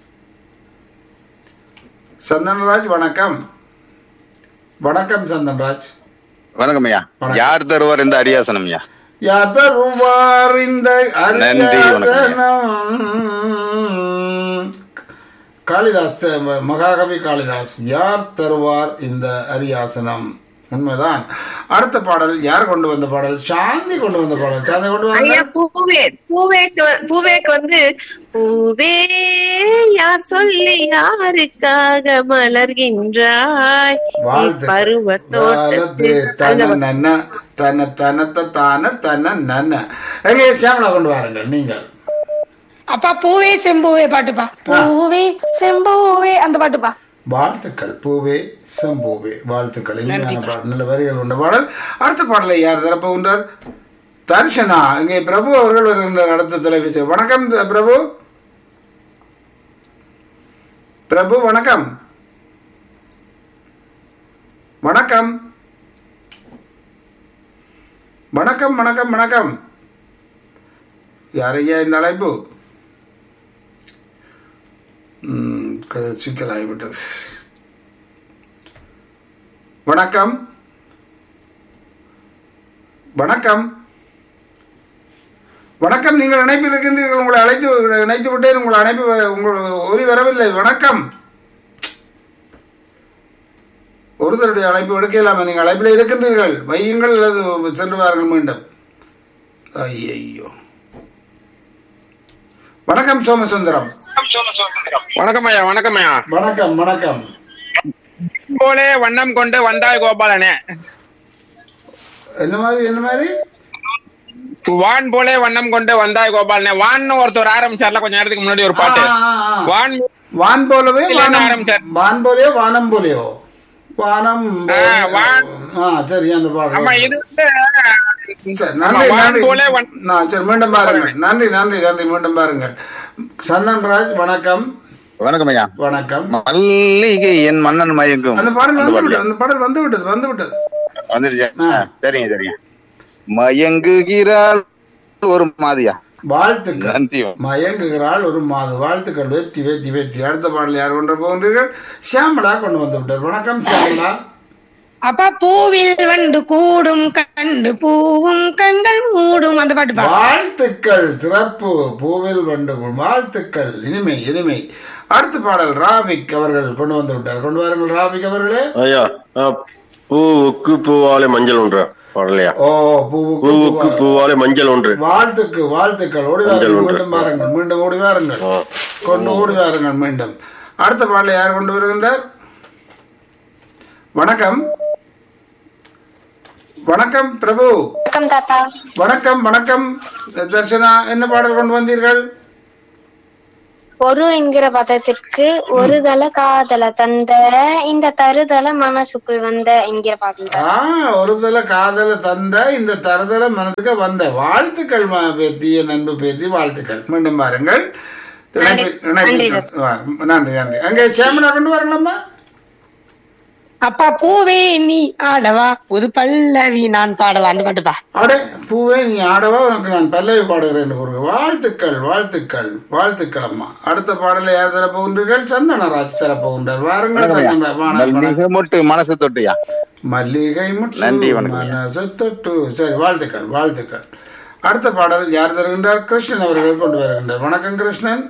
சந்தன்ராஜ் வணக்கம் வணக்கம் சந்தன்ராஜ் வணக்கம் ஐயா யார் தருவார் இந்த அரியாசனம் ஐயா யார் தருவார் இந்த நன்றி, வணக்கம். அரியாசனம் காளிதாஸ் த- மகாகவி காளிதாஸ் யார் தருவார் இந்த அரியாசனம் உண்மைதான் அடுத்த பாடல் யார் கொண்டு வந்த பாடல் சாந்தி கொண்டு வந்த பாடல் சாந்தி கொண்டு ஐயா வந்த பூவே பூவேக்கு வ- பூவேக்கு வந்து பூவே யார் சொல்லி யாருக்காக மலர்கின்றாய் நீ வாழ்த்து பருவ தோட்டத்தில் தன நன்ன தன தனத்த தான தன நன்ன எங்கே சியாமலா கொண்டு வாருங்கள் நீங்கள் அப்பா பூவே செம்பூவே பாட்டுப்பா பூவே செம்பூவே அந்த பாட்டுப்பா வாழ்த்துக்கள் பூவே செம்பூவே வாழ்த்துக்கள் இனிமையான பாடல் நல்ல வரிகள் உண்ட பாடல் அடுத்த பாடலை யார் தரப்போகின்றார் தர்ஷனா இங்கே பிரபு அவர்கள் வருகின்றார் அடுத்த தொலைபேசி வணக்கம் த- பிரபு பிரபு வணக்கம் வணக்கம் வணக்கம் வணக்கம் வணக்கம் யாரையா இந்த அழைப்பு ம், க- சிக்கலாகிவிட்டது வணக்கம் வணக்கம் வணக்கம் நீங்கள் இணைப்பில் இருக்கின்றீர்கள் உங்களை அழைத்து இணைத்து விட்டேன் உங்கள் அழைப்பு வ- உங்கள் ஒலி வரவில்லை வணக்கம் ஒருத்தருடைய அழைப்பு எடுக்கலாமே நீங்கள் அழைப்பில் இருக்கின்றீர்கள் வையுங்கள் அல்லது சென்று வாருங்கள் மீண்டும் ஐயோ வணக்கம் சோமசுந்தரம் வணக்கம் ஐயா வணக்கம் ஐயா வணக்கம் வணக்கம் போலே வண்ணம் கொண்டு வந்தாய் கோபாலனே என்ன மாதிரி என்ன மாதிரி வான் போலே வண்ணம் கொண்டு வந்தாய் கோபாலனே வான்னு ஒருத்தர் ஆரம்பிச்சார்ல கொஞ்ச நேரத்துக்கு முன்னாடி ஒரு பாட்டு ஆ, ஆ, ஆ. வான் வான் போலவே இல்ல, வானம் ஆரம்பிச்சார். வான் போலயோ வானம் போலயோ வானம் போலயோ. ஆ, வான். ஆ சரி அந்த ஆமா பாடல் இது வந்து சரி, ஆமா, நன்றி வான் நன்றி போலே வண்ணம் நான் சரி மீண்டும் பாருங்கள் நன்றி நன்றி நன்றி மீண்டும் பாருங்கள் சந்தன்ராஜ் வணக்கம் வணக்கம் ஐயா வணக்கம் மல்லிகை என் மன்னன் மயங்கும் அந்த பாடல் அந்த வந்து பாடல். விட்டது அந்த பாடல் வந்து விட்டது வந்து விட்டது வந்துருச்சா ஆ. ஆ, சரிங்க சரிங்க மயங்குகிறாள் ஒரு மாதியா வாழ்த்துக்கள் நன்றி மயங்குகிறாள் ஒரு மாது வாழ்த்துக்கள் வெற்றி வெற்றி வெற்றி அடுத்த பாடல் யார் கொண்டு போகின்றீர்கள் சியாமலா கொண்டு வந்து விட்டார் வணக்கம் சியாமலா அப்பா பூவில் வண்டு கூடும் கண்டு பூவும் கண்கள் மூடும் அந்த பாட்டுப்பா வாழ்த்துக்கள் சிறப்பு பூவில் வண்டு வாழ்த்துக்கள் இனிமை இனிமை அடுத்த பாடல் ராபிக் அவர்கள் கொண்டு வந்து விட்டார் கொண்டு வாருங்கள் ராபிக் அவர்களே ஐயா ஆ, பூவுக்கு பூவாலே மஞ்சள் ஒன்று பாடலையா ஓ பூவுக்கு பூவுக்கு பூவா- பூவாலே மஞ்சள் ஒன்று வாழ்த்துக்கு வாழ்த்துக்கள் ஓடி மஞ்சள் வாருங்கள் ஒன்று. மீண்டும் வாருங்கள் மீண்டும் ஓடி வாருங்கள் ஆ. கொண்டு ஓடி வாருங்கள் மீண்டும் அடுத்த பாடலை யார் கொண்டு வருகின்றார் வணக்கம் வணக்கம் பிரபு வணக்கம் தாத்தா வணக்கம் வணக்கம் தர்ஷனா என்ன பாடல் கொண்டு வந்தீர்கள் ஒரு என்கிற பதத்திற்கு ஒரு தல காதல தந்த இந்த தருதல மனசுக்குள் வந்த என்கிற பாடல் ஆ ஒரு தல காதல தந்த இந்த தருதல மனதுக்கு வந்த வாழ்த்துக்கள் ம- பேத்தி என் அன்பு பேத்தி வாழ்த்துக்கள் மீண்டும் பாருங்கள் இணைப்பு- இணைப்பு- ஆ, நன்றி நன்றி அங்கே சேமனா கொண்டு வரலாமா அப்பா பூவே நீ ஆடவா புது பல்லவி நான் பாடவா அந்த பாட்டுப்பா அடே பூவே நீ ஆடவா உனக்கு நான் பல்லவி பாடுகிறேன் கூறுங்க வாழ்த்துக்கள் வாழ்த்துக்கள் வாழ்த்துக்கள் அம்மா அடுத்த பாடலை யார் தரப்போகின்றீர்கள் சந்தனராஜ் தரப்போகின்றார் வாருங்கள் வணக்கம்யா. சந்தன வணக்கம். மல்லிகை மொட்டு மனசு தொட்டியா மல்லிகை முற்று நன்றி, வணக்கம். மனசு தொட்டு சரி வாழ்த்துக்கள் வாழ்த்துக்கள் அடுத்த பாடல் யார் தருகின்றார் கிருஷ்ணன் அவர்கள் கொண்டு வருகின்றார் வணக்கம் கிருஷ்ணன்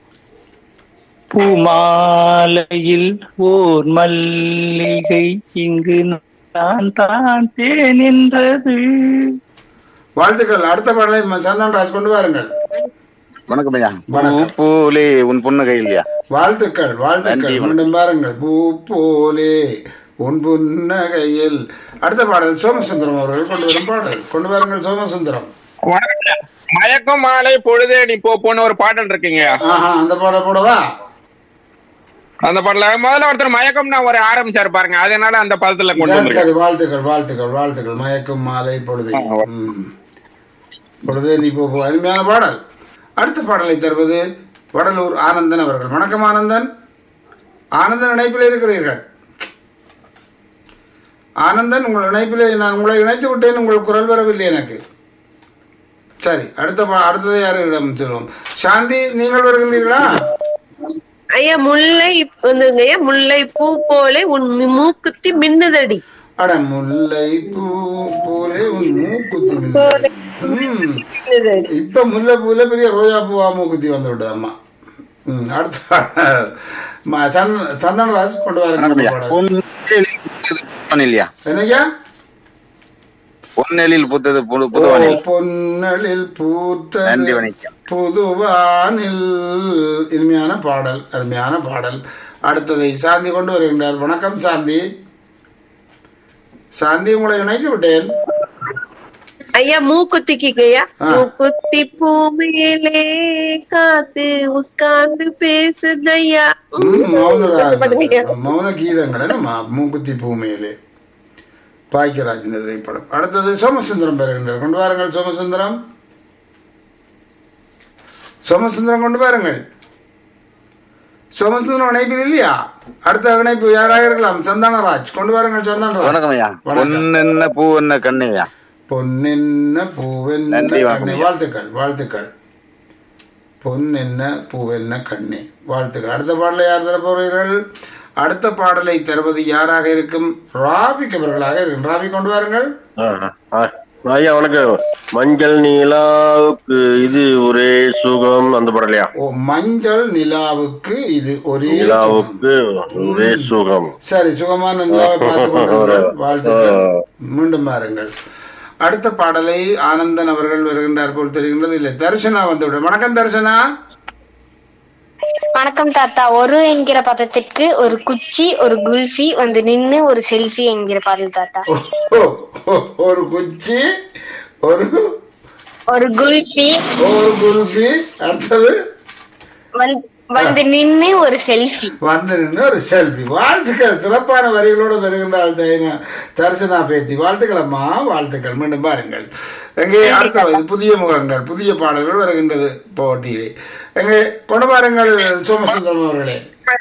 பூமாலையில் ஓர் மல்லிகை இங்கு நான் தான் தேன் என்றது வாழ்த்துக்கள் அடுத்த பாடலை ம- சந்தன்ராஜ் கொண்டு வாருங்கள் வணக்கம் ஐயா பூ வணக்கம். பூலே உன் பொண்ணுகை இல்லையா வாழ்த்துக்கள் வாழ்த்துக்கள் நன்றி, வணக்கம். மீண்டும் பாருங்கள் பூ போலே உன் புன்னகையில் அடுத்த பாடல் சோமசுந்தரம் அவர்கள் கொண்டு வரும் பாடல் கொண்டு வாருங்கள் சோமசுந்தரம் வணக்கம். மயக்கம் மாலை பொழுதே நீ போ போன ஒரு பாடல் இருக்குங்க ஆஹா அந்த பாடல் போடவா அந்த பாடல முதல்ல ஒருத்தர் மயக்கம்னா ஒரு ஆரம்பிச்சாரு பாருங்க அதனால அந்த பதத்துல கொண்டு சரி, வந்திருக்கேன் சரி வாழ்த்துக்கள் வாழ்த்துக்கள் வாழ்த்துக்கள் மயக்கும் மாலை பொழுது ம். பொழுதே நீ போ போ. அருமையான பாடல் அடுத்த பாடலை தருவது வடலூர் ஆனந்தன் அவர்கள் வணக்கம் ஆனந்தன் ஆனந்தன் இணைப்பில் இருக்கிறீர்கள் ஆனந்தன் உங்கள் இணைப்பில் நான் உங்களை இணைத்து விட்டேன் உங்கள் குரல் வரவில்லை எனக்கு சரி அடுத்த பா- அடுத்தது யாரிடம் செல்வோம் சாந்தி நீங்கள் வருகின்றீர்களா ஐயா முல்லை வந்துங்க ஐயா முல்லை பூ போலே உன் மூக்குத்தி மின்னுதடி அட முல்லை பூ போலே உன் மூக்குத்தி மின்னுதடி. ம் மின்னுதடி இப்ப முல்லை பூல பெரிய ரோஜா பூவா மூக்குத்தி வந்து விட்டதம்மா ம் அடுத்த ம- சந்த- சந்தனராஜ் கொண்டு வணக்கம் ஐயா வாருங்க பொன்னெழில் புத்தது புதுவானில் இல்லையா என்னய்யா பொன்னெழில் புத்தது புது ஓ, புதுவானில் பொன்னலில் நன்றி பூத்தது வணக்கம் புதுவானில் இனிமையான பாடல் அருமையான பாடல் அடுத்ததை சாந்தி கொண்டு வருகின்றார் வணக்கம் சாந்தி சாந்தி உங்களை இணைத்து விட்டேன் ஐயா மூக்குத்திக்கு ஐயா ஆ. மூக்குத்தி பூ மேலே காத்து உட்கார்ந்து பேசுதையா ம், மௌன அந்த பாட்டுங்க ஐயா. மௌன கீதங்கள் என்னம்மா மூக்குத்தி பூமையிலே பாக்கியராஜின் திரைப்படம் அடுத்தது சோமசுந்தரம் பெறுகின்றார் கொண்டு வாருங்கள் சோமசுந்தரம் சோமசுந்தரம் கொண்டு வாருங்கள் சோமசுந்தரம் இணைப்பில் இல்லையா அடுத்த இணைப்பு யாராக இருக்கலாம் சந்தானராஜ் கொண்டு வாருங்கள் சந்தானராஜ் வணக்கம் ஐயா வணக்கம். பொன்னென்ன பூ என்ன கண்ணையா பொன்னென்ன பூவென்ன நன்றி, கண்ணே வணக்கம். வாழ்த்துக்கள் வாழ்த்துக்கள் பொன்னென்ன பூவென்ன கண்ணே வாழ்த்துக்கள் அடுத்த பாடலை யார் தர போகிறீர்கள் அடுத்த பாடலை தருவது யாராக இருக்கும் ராபிக் அவர்களாக இருக்கும் ராபி கொண்டு வாருங்கள் ஆ, ஆ. ஐயா வணக்கம் மஞ்சள் நீலாவுக்கு இது ஒரே சுகம் அந்த படலையா ஓ மஞ்சள் நிலாவுக்கு இது ஒரே சுகம். நிலாவுக்கு ஒரே சுகம் சரி சுகமான நிலாவை பார்த்து கொண்டிருங்கள் வாழ்த்துக்கள் மீண்டும் பாருங்கள் அடுத்த பாடலை ஆனந்தன் அவர்கள் வருகின்றார் போல் தெரிகின்றது இல்லை தர்ஷனா வந்துவிடும் வணக்கம் தர்ஷனா வணக்கம் தாத்தா ஒரு என்கிற பதத்திற்கு ஒரு குச்சி ஒரு குல்ஃபி வந்து நின்னு ஒரு செல்ஃபி என்கிற பாடல் தாத்தா ஓ, ஓ, ஓ, ஒரு குச்சி ஒரு ஒரு குல்ஃபி ஒரு குல்பி அடுத்தது வந்து- வந்து நின்னு ஒரு செல்ஃபி வந்து நின்று ஒரு செல்ஃபி வாழ்த்துக்கள் சிறப்பான வரிகளோடு தருகின்றால் தைன- தரிசனா பேத்தி வாழ்த்துக்கள் அம்மா வாழ்த்துக்கள் மீண்டும் பாருங்கள் எங்கே அடுத்த இது புதிய முகங்கள் புதிய பாடல்கள் வருகின்றது போட்டியிலே எங்கே கொண்டு பாருங்கள் சோமசுந்தரம் அவர்களே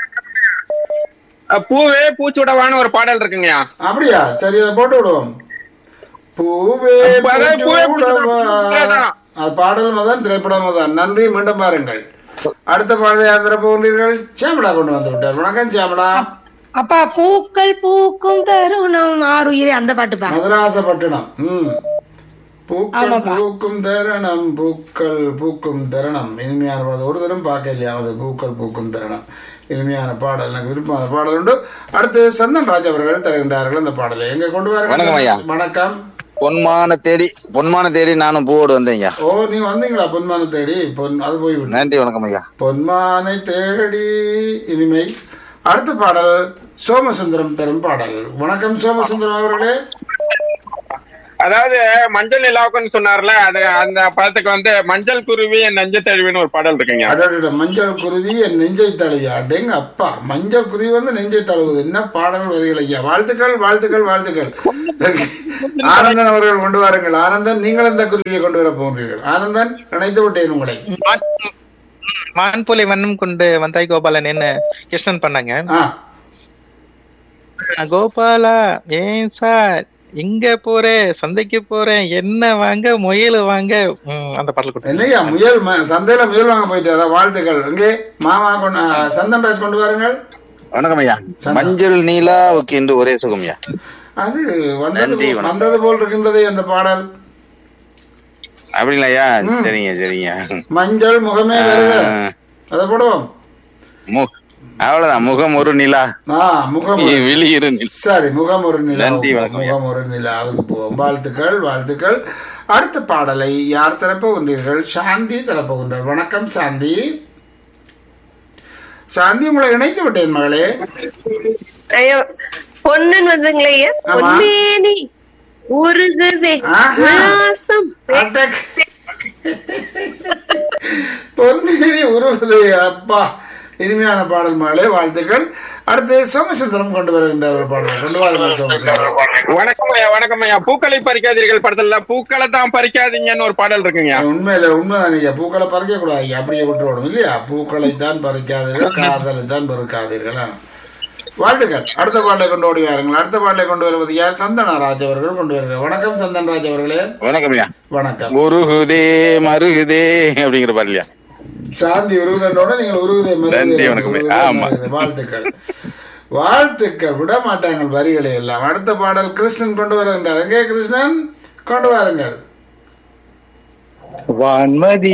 அஹ் பூவே பூச்சுடவான்னு ஒரு பாடல் இருக்குங்கய்யா அப்படியா சரி அதை போட்டு விடுவோம் பூவே அப்ப அதாவது பூவே பூச்சுடவா. பூச்சுடவா. அது பாடல் மதன் திரைப்படம் மதன் நன்றி மீண்டும் பாருங்கள் அடுத்த பாடலை யார் தர போகின்றீர்கள் சேமடா கொண்டு வந்து விட்டார் வணக்கம் சேமடா அப்பா பூக்கள் பூக்கும் தருணம் ஆறுயிரே அந்த பாட்டுப்பா மதராசப்பட்டினம் ம் பூக்கள் ஆமாப்பா. பூக்கும் தருணம் பூக்கள் பூக்கும் தருணம் இனிமையான பாடல் ஒரு தரம் பார்க்க இல்லையா அது பூக்கள் பூக்கும் தருணம் இனிமையான பாடல் எனக்கு விருப்பமான பாடல் உண்டு அடுத்து சந்தன் ராஜ் அவர்கள் தருகின்றார்கள் அந்த பாடலை எங்க கொண்டு வணக்கம் ஐயா. வாருங்கள் வணக்கம் பொன்மான தேடி பொன்மான தேடி நானும் பூவோடு வந்தேன் ஐயா ஓ நீங்க வந்தீங்களா பொன்மானை தேடி பொன் அது போய்விட்டு நன்றி வணக்கம் ஐயா பொன்மானை தேடி இனிமை அடுத்த பாடல் சோமசுந்தரம் தரும் பாடல் வணக்கம் சோமசுந்தரம் அவர்களே அதாவது மஞ்சள் நிலாவுக்குன்னு சொன்னார்ல அது அந்த படத்துக்கு வந்து மஞ்சள் குருவி என் நெஞ்ச தழுவின்னு ஒரு பாடல் இருக்குங்க அடடட மஞ்சள் குருவி என் நெஞ்சை தழுவி அடேங்க அப்பா மஞ்சள் குருவி வந்து நெஞ்சை தழுவுது என்ன பாடல் வரிகள் ஐயா வாழ்த்துக்கள் வாழ்த்துக்கள் வாழ்த்துக்கள் ஆனந்தன் அவர்கள் கொண்டு வாருங்கள் ஆனந்தன் நீங்கள் அந்த குருவியை கொண்டு வர போகிறீர்கள் ஆனந்தன் நினைத்து விட்டேன் உங்களை மான்புலி வண்ணம் கொண்டு வந்தாய் கோபாலன் என்ன கிருஷ்ணன் பண்ணாங்க ஆ கோபாலா ஏன் சார் எங்க போறேன் சந்தைக்கு போறேன் என்ன வாங்க முயல் வாங்க ம், அந்த பாடல் கொடுத்தேன் என்னையா முயல் ம- சந்தையில முயல் வாங்க போயிட்டாரா வாழ்த்துக்கள் இங்கே மாமா கொண்டு ஆ, சந்தன்ராஜ் கொண்டு வாருங்கள் வணக்கம் ஐயா மஞ்சள் நீலாவுக்கு என்று ஒரே சுகம் ஐயா அது வந்தது நன்றி, போ- வணக்கம். வந்தது போல் இருக்கின்றதே அந்த பாடல் அப்படிங்களா ஐயா சரிங்க சரிங்க மஞ்சள் முகமே வருக அதை போடுவோம் மு அவ்வளவுதான் முகம் ஒரு நிலா ஆ முகம் ஒரு- விழி இரு நிலா. சரி முகம் ஒரு நிலா நன்றி, வணக்கம் ஐயா. முகம் ஒரு நிலா அதுக்கு போவோம் வாழ்த்துக்கள் வாழ்த்துக்கள் அடுத்த பாடலை யார் தரப்போகின்றீர்கள் சாந்தி தரப்போகின்றார் வணக்கம் சாந்தி சாந்தி உங்களை இணைத்து விட்டேன் மகளே ஐயோ பொன்னன் வந்துங்களே ஐயா ஆமா. பொன்னேனி உருகுதே ஆஹா. உல்லாசம் அட்டக். பொன்னேரி உருகுதே அப்பா இனிமையான பாடல் மகளே வாழ்த்துக்கள் அடுத்து சோமசுந்தரம் கொண்டு வருகின்ற ஒரு பாடல் கொண்டு வாருங்கள் சோமசுந்தரம் வணக்கம் ஐயா வணக்கம் ஐயா பூக்களை பறிக்காதீர்கள் படத்துல பூக்களை தான் பறிக்காதீங்கன்னு ஒரு பாடல் இருக்குங்க உண்மையில உண்மைதான் ஐயா பூக்களை பறிக்க கூடாது ஐயா அப்படியே விட்டுவிடும் இல்லையா பூக்களை தான் பறிக்காதீர்கள் காதலை தான் பறிக்காதீர்கள் ஆ. வாழ்த்துக்கள் அடுத்த பாடலை கொண்டு ஓடி வாருங்கள் அடுத்த பாடலை கொண்டு வருவது யார் சந்தனராஜ் அவர்கள் கொண்டு வருகிறார் வணக்கம் சந்தன்ராஜ் அவர்களே வணக்கம் ஐயா வணக்கம் உருகுதே மருகுதே அப்படிங்கிற பாடல் ஐயா சாந்தி உருகுதண்டோட நீங்கள் உருகுதே மருகுதே, நன்றி, வணக்கம். உருகுதே, ஆமா. மருகுதே. வாழ்த்துக்கள் வாழ்த்துக்கள் விட மாட்டாங்க வரிகளை எல்லாம் அடுத்த பாடல் கிருஷ்ணன் கொண்டு வருகின்றார் எங்கே கிருஷ்ணன் கொண்டு வாருங்கள் வான்மதி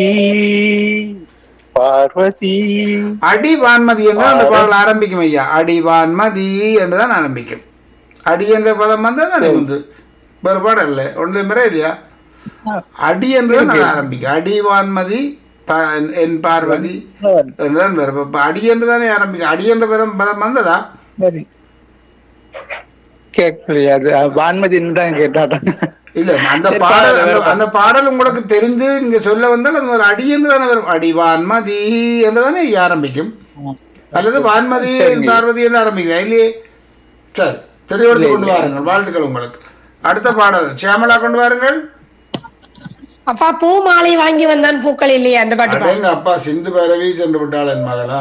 பார்வதி அடி வான்மதி என்று அந்த பாடல் ஆரம்பிக்கும் ஐயா அடி வான்மதி என்றுதான் ஆரம்பிக்கும் அடி என்ற பதம் வந்தா தானே வந்து வேறு பாடம் இல்லை ஒன்று முறை இல்லையா அடி என்றுதான் அது ஆரம்பிக்கும் அடி வான்மதி ப- என் பார்வதி என்றுதான் வரும் இப்ப அடி என்று தானே ஆரம்பிக்கும் அடி என்ற பதம் பதம் வந்ததா சரி கேட்கலையா அது அஹ், வான்மதின்னு தான் கேட்டாட்டாங்க இல்ல அந்த சரி, பாடல் பாடல் அந்த- வேற அந்த பாடல் உங்களுக்கு தெரிந்து இங்க சொல்ல வந்தால் அது ஒரு அடி என்று தானே வரும் அடி வான்மதி என்று தானே ஆரம்பிக்கும் அல்லது வான்மதி என் பார்வதி என்று ஆரம்பிக்குதா இல்லையே சரி தெளிவெடுத்து கொண்டு வாருங்கள் வாழ்த்துக்கள் உங்களுக்கு அடுத்த பாடல் சியாமலா கொண்டு வாருங்கள் அப்பா பூ மாலை வாங்கி வந்தான் பூக்கள் இல்லையா அந்த பாட்டு பாடு. அடேங்க அப்பா சிந்து பரவி சென்று விட்டாள் என் மகளா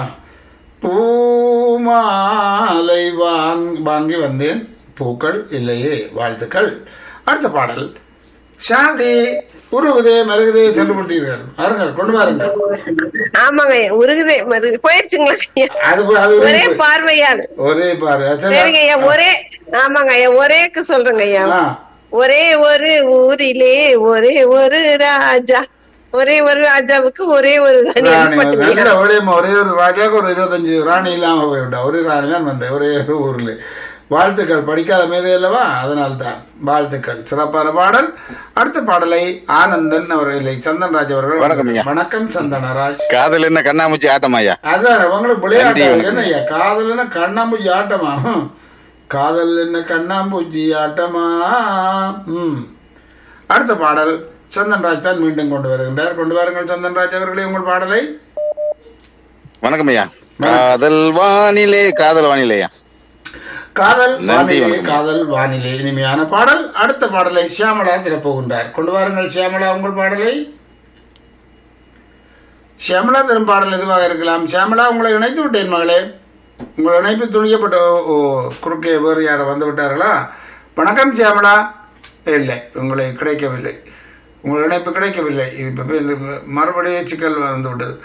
பூமாலை வாங் வாங்கி வந்தேன் பூக்கள் இல்லையே வாழ்த்துக்கள் அடுத்த பாடல் சாந்தி உருகுதே மருகுதே சென்று விட்டீர்கள் வாருங்கள் கொண்டு வாருங்கள் ஆமாங்க ஐயா உருகுதே மருகுது போயிருச்சுங்களா ஐயா அது போய் அது ஒரே வரைக்கும் போய்- பார்வையால் ஒரே பாரு சரி சரிங்க ஐயா ஒரே ஆமாங்க ஐயா ஒரேக்கு சொல்றேங்க ஐயா ஆ. ஒரே ஒரு ஊரிலே ஒரே ஒரு ராஜா ஒரே ஒரு ராஜாவுக்கு ஒரே ஒரு ராணி ராணி அந்த பாட்டுங்க நல்ல ஐயா. ஒரே ஒரே ஒரு ராஜாவுக்கு ஒரு இருபத்தஞ்சு ராணி இல்லாம போய்விட்டா ஒரே ராணி தான் வந்தேன் ஒரே ஒரு ஊர்ல வாழ்த்துக்கள் படிக்காத மேதை அல்லவா அதனால்தான் வாழ்த்துக்கள் சிறப்பான பாடல் அடுத்த பாடலை ஆனந்தன் அவர்களை சந்தன்ராஜ் அவர்கள் வணக்கம் ஐயா. வணக்கம் சந்தனராஜ் காதல் என்ன கண்ணாமூச்சி ஆட்டமா ஐயா அதான் உங்களுக்கு விளையாட்டு நன்றி, வணக்கம். என்ன ஐயா காதல் என்ன கண்ணாம்பூச்சி ஆட்டமா ஹம். காதல் என்ன கண்ணாம்பூச்சி ஆட்டமா ம் அடுத்த பாடல் சந்தன்ராஜ் தான் மீண்டும் கொண்டு வருகின்றார் கொண்டு வாருங்கள் சந்தன்ராஜ் அவர்களே உங்கள் பாடலை வணக்கம் ஐயா காதல் வானிலே காதல் வானிலையா காதல் நன்றி, வானிலை வணக்கம். காதல் வானிலை இனிமையான பாடல் அடுத்த பாடலை சியாமலா திறப்புகின்றார் கொண்டு வாருங்கள் சியாமலா உங்கள் பாடலை சியாமலா தரும் பாடல் எதுவாக இருக்கலாம் சியாமலா உங்களை இணைத்து விட்டேன் மகளே உங்கள் இணைப்பு துணிக்கப்பட்ட ஓ, ஓ குறுக்கே வேறு யாரும் வந்து விட்டார்களா வணக்கம் சியாமலா இல்லை உங்களை கிடைக்கவில்லை உங்கள் இணைப்பு கிடைக்கவில்லை இது இப்போ இந்த மறுபடியும் சிக்கல் வந்து விட்டது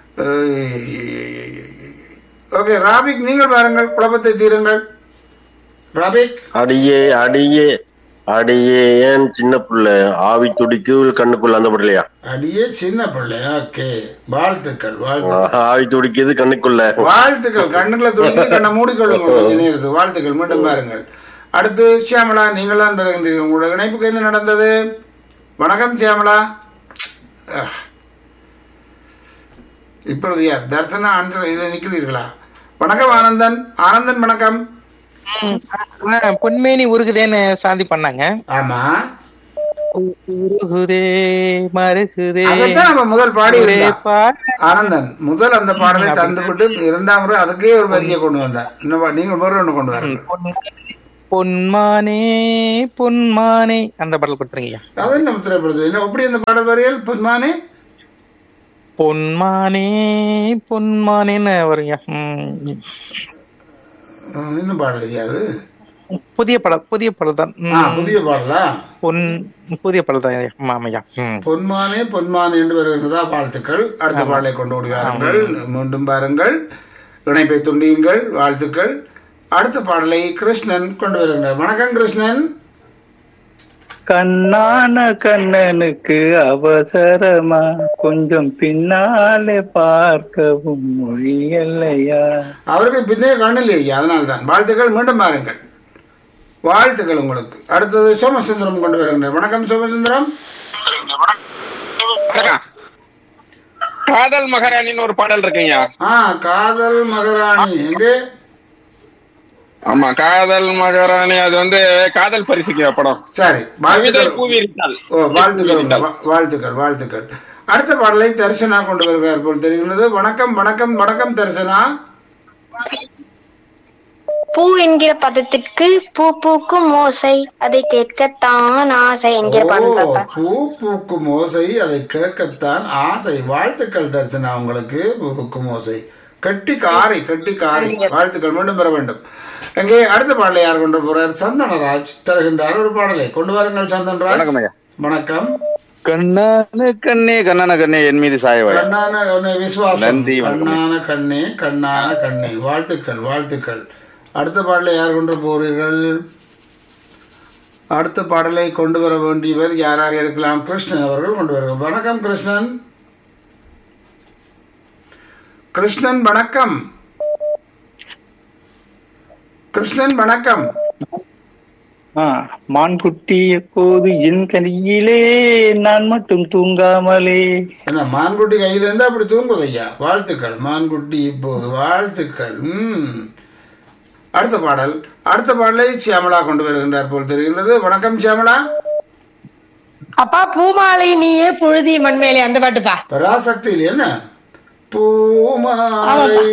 ஓகே ராபிக் நீங்கள் பாருங்கள் குழப்பத்தை தீருங்கள் ராபிக் அடியே அடியே அடியே ஏன் சின்ன புள்ள ஆவி துடிக்கு கண்ணுக்குள்ள அந்த படலையா அடியே சின்ன பிள்ளை ஓகே வாழ்த்துக்கள் வாழ்த்துக்கள் ஆவி துடிக்குது கண்ணுக்குள்ள வாழ்த்துக்கள் கண்ணுக்குள்ள துணிக்கு கண்ணை மூடிக்கொள்ளுங்க கொஞ்ச நேரத்து வாழ்த்துக்கள் மீண்டும் பாருங்கள் அடுத்து சியாமலா நீங்கள் தான் பிறகின்றீர்கள் உங்களோட இணைப்புக்கு என்ன நடந்தது வணக்கம் சியாமலா அஹ். இப்பொழுது யார் தர்சனா ஆந்திர இதில் நிற்கிறீர்களா வணக்கம் ஆனந்தன் ஆனந்தன் வணக்கம் ம், ஆ, பொன்மேனி உருகுதேன்னு சாந்தி பண்ணாங்க ஆமா உருகுதே மருகுதே அதைத்தான் நம்ம முதல் பாடி ஒரே இருந்தா. பா- ஆனந்தன் முதல் அந்த பாடலை தந்துவிட்டு இரண்டாம் முறை அதுக்கே ஒரு வரியை கொண்டு வந்தேன் இன்னும் பா- நீங்கள் முறை ஒன்று கொண்டு வரீங்க பொன்மானே பொன்மானே அந்த பாடல் கொடுத்துருங்கய்யா அது நம்ம திரைப்படத்தில் என்ன எப்படி இந்த பாடல் வரிகள் பொன்மானே பொன்மானே பொன்மானேன்னு வருங்க ம், ம், இன்னும் பாடல் ஐயா அது புதிய படம் புதிய படம் தான் ஆ, ம், புதிய பாடலா பொன் புதிய படம் தான் ஐயா. ஆமா, ஆமாய்யா ம். பொன்மானே பொன்மானே என்று வருகிறதா வாழ்த்துக்கள் அடுத்த பாடலை கொண்டு ஓடுவாருங்கள் மீண்டும் பாருங்கள் இணைப்பை துண்டியுங்கள் வாழ்த்துக்கள் அடுத்த பாடலை கிருஷ்ணன் கொண்டு வருகிறார் வணக்கம் கிருஷ்ணன் கண்ணான கண்ணனுக்கு அவசரமா கொஞ்சம் பின்னாலே பார்க்கவும் மொழியல்லையா அவருக்கு பின்னே காணலையே ஐயா அதனால தான் வாழ்த்துக்கள் மீண்டும் பாருங்கள் வாழ்த்துக்கள் உங்களுக்கு அடுத்தது சோமசுந்தரம் கொண்டு வருகின்றனர் வணக்கம் சோமசுந்தரம் வணக்கம். காதல் மகாராணின்னு ஒரு பாடல் இருக்குங்க ஆ காதல் மகராணி எங்கே ஆமா காதல் மகாராணி அது வந்து காதல் பரிசுக்கு படம் சரி கவிதை வாழ்த்துக்கள் பூவிரித்தாள் ஓ வாழ்த்துக்கள் வா- வாழ்த்துக்கள் வாழ்த்துக்கள் அடுத்த பாடலை தரிசனா கொண்டு வருகிறார் போல் தெரிகிறது வணக்கம் வணக்கம் வணக்கம் தரிசனா பூ என்கிற பதத்திற்கு பூ பூக்கும் ஓசை அதை கேட்கத்தான் ஆசை என்கிற ஓ பாடல் பாப்பா பூ பூக்கும் ஓசை அதை கேட்கத்தான் ஆசை வாழ்த்துக்கள் தரிசனா உங்களுக்கு பூ பூக்கும் ஓசை கட்டி காரை கட்டி காரை வாழ்த்துக்கள் மீண்டும் பெற வேண்டும் எங்கே அடுத்த பாடலை யார் கொண்டு போறார் சந்தனராஜ் தருகின்றார் ஒரு பாடலை கொண்டு வாருங்கள் சந்தன்ராஜ் வணக்கம் ஐயா வணக்கம் கண்ணான கண்ணே கண்ணான கண்ணே என் மீது சாயவாய் கண்ணான கண்ணே விசுவாசம் நன்றி, வணக்கம். கண்ணான கண்ணே கண்ணான கண்ணே வாழ்த்துக்கள் வாழ்த்துக்கள் அடுத்த பாடலை யார் கொண்டு போறீர்கள் அடுத்த பாடலை கொண்டு வர வேண்டியவர் யாராக இருக்கலாம் கிருஷ்ணன் அவர்கள் கொண்டு வருகிறார் வணக்கம் கிருஷ்ணன் கிருஷ்ணன் வணக்கம் கிருஷ்ணன் வணக்கம் ஆ, மான்குட்டி எப்போது என் கையிலே நான் மட்டும் தூங்காமலே என்ன மான்குட்டி கையில இருந்து அப்படி தூங்குது ஐயா வாழ்த்துக்கள் மான்குட்டி இப்போது வாழ்த்துக்கள் ம் அடுத்த பாடல் அடுத்த பாடலை சியாமலா கொண்டு வருகின்றார் போல் தெரிகின்றது வணக்கம் சியாமலா அப்பா பூமாலை நீயே புழுதி மண்மேலே அந்த பாட்டுப்பா பராசக்தியில் என்ன பூமாலை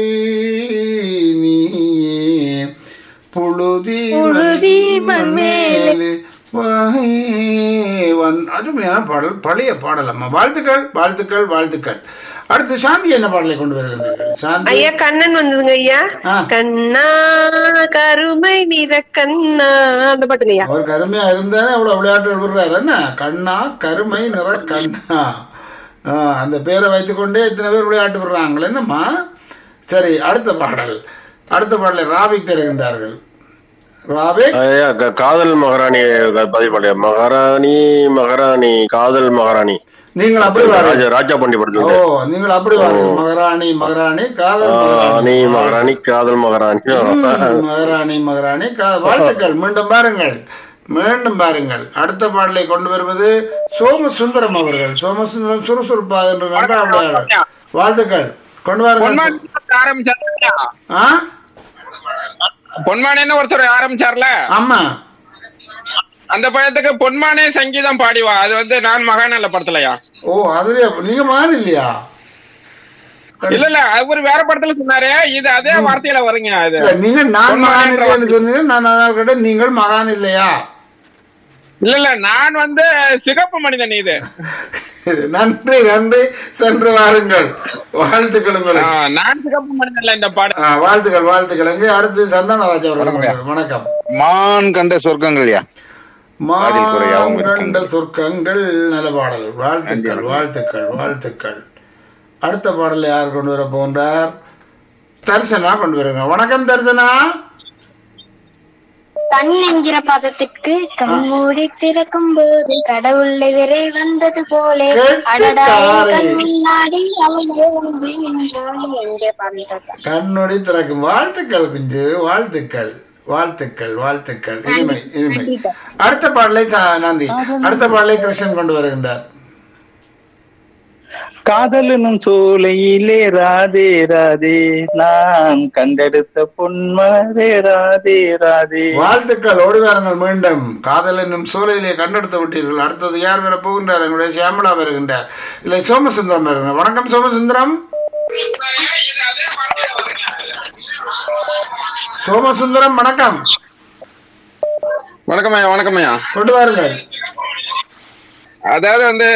நீயே புழுதி புழுதி மண்மேலே வாயே வந்- அருமையான பாடல் பழைய பாடல் அம்மா வாழ்த்துக்கள் வாழ்த்துக்கள் வாழ்த்துக்கள் அடுத்து சாந்தி என்ன பாடலை கொண்டு வருகின்றீர்கள் சாந்தி ஐயா கண்ணன் வந்ததுங்க ஐயா ஆ. கண்ணா கருமை நிற கண்ணா அந்த பாட்டுங்க ஐயா அவர் கருமையா இருந்தானே அவ்வளவு விளையாட்டு விடுறாரு என்ன கண்ணா கருமை நிற கண்ணா ஆ, அந்த பேரை வைத்துக்கொண்டே இத்தனை பேர் விளையாட்டு விடுறாங்களே என்னம்மா சரி அடுத்த பாடல் அடுத்த பாடலை ராபிக் தருகின்றார்கள் ராபிக் ஐயா க- காதல் மகாராணி பதிவு பண்ண மகாராணி மகாராணி காதல் மகாராணி நீங்கள் அப்படி ராஜா வாருங்கள் ராஜா பண்டி ஓ படத்துல நீங்கள் அப்படி வாருங்கள் மகாராணி மகாராணி காதல் மகாராணி மகாராணி காதல் மகாராணி ம், மகாராணி மகாராணி கா- வாழ்த்துக்கள் மீண்டும் பாருங்கள் மீண்டும் பாருங்கள் அடுத்த பாடலை கொண்டு வருவது சோமசுந்தரம் அவர்கள் சோமசுந்தரம் சுறுசுறுப்பாக என்று நன்றாக விளையாடு வாழ்த்துக்கள் கொண்டு வாருங்கள் பொன்மானி ஆரம்பிச்சாரு ஆ பொன்மானேன்னு ஒருத்தர் ஆரம்பிச்சார்ல ஆமா அந்த பையத்துக்கு பொன்மானே சங்கீதம் பாடிவா அது வந்து நான் மகாநல்ல படத்துலயா ஓ அது நீங்க மாறி இல்லையா இல்ல இல்ல அவரு வேற படத்துல சொன்னாரு இது அதே வார்த்தையில வருங்க அது இல்ல, நீங்க நான் மகான் பொன்மானேன்ற இல்லைன்னு சொன்னீங்க நான் அதனால் கேட்டேன் நீங்கள் மகான் இல்லையா இல்ல இல்ல நான் வந்து சிகப்பு மனிதன் இது நன்றி நன்றி சென்று வாருங்கள் வாழ்த்துக்கள் ஆ, உங்களுக்கு நான் சிகப்பு மனிதன் இல்ல இந்த பாடம் ஆ, வாழ்த்துக்கள் வாழ்த்துக்கள் எங்கே அடுத்து சந்தானராஜ் அவர்கள் வணக்கம் ஐயா. வணக்கம் மான் கண்ட சொர்க்கங்கள்யா அதில் குறையாவும் மான் கண்ட இருக்கின்றது. சொற்கங்கள் நல்ல பாடல் வாழ்த்துக்கள் வாழ்த்துக்கள் வாழ்த்துக்கள் அடுத்த பாடல் யார் கொண்டு வர போன்றார் தரிசனா கொண்டு வருங்க வணக்கம் தரிசனா கண் என்கிற பதத்திற்கு கண்மூடி திறக்கும் போது கடவுள் எதிரே வந்தது போலே அடடா என் கண் முன்னாடி அவளே வந்து நின்றாள் என்கிற பாடல் பாப்பா கண்ணுடி திறக்கும் வாழ்த்துக்கள் குஞ்சு வாழ்த்துக்கள் வாழ்த்துக்கள் வாழ்த்துக்கள் இனிமை இனிமை அடுத்த பாடலை சா- நந்தி அடுத்த பாடலை கிருஷ்ணன் கொண்டு வருகின்றார் காதலனும் சோலையிலே ராதே ராதே நான் கண்டெடுத்த பொன்மரே ராதே ராதே வாழ்த்துக்கள் ஓடி வாருங்கள் மீண்டும் காதல் என்னும் சூழலிலே கண்டெடுத்து விட்டீர்கள் அடுத்தது யார் வர போகின்றார் எங்களுடைய சியாமலா வருகின்றார் இல்லை சோமசுந்தரம் வருகின்றார் வணக்கம் சோமசுந்தரம் சோமசுந்தரம் வணக்கம் வணக்கம் ஐயா வணக்கம் ஐயா கொண்டு வாருங்கள் அதாவது வந்து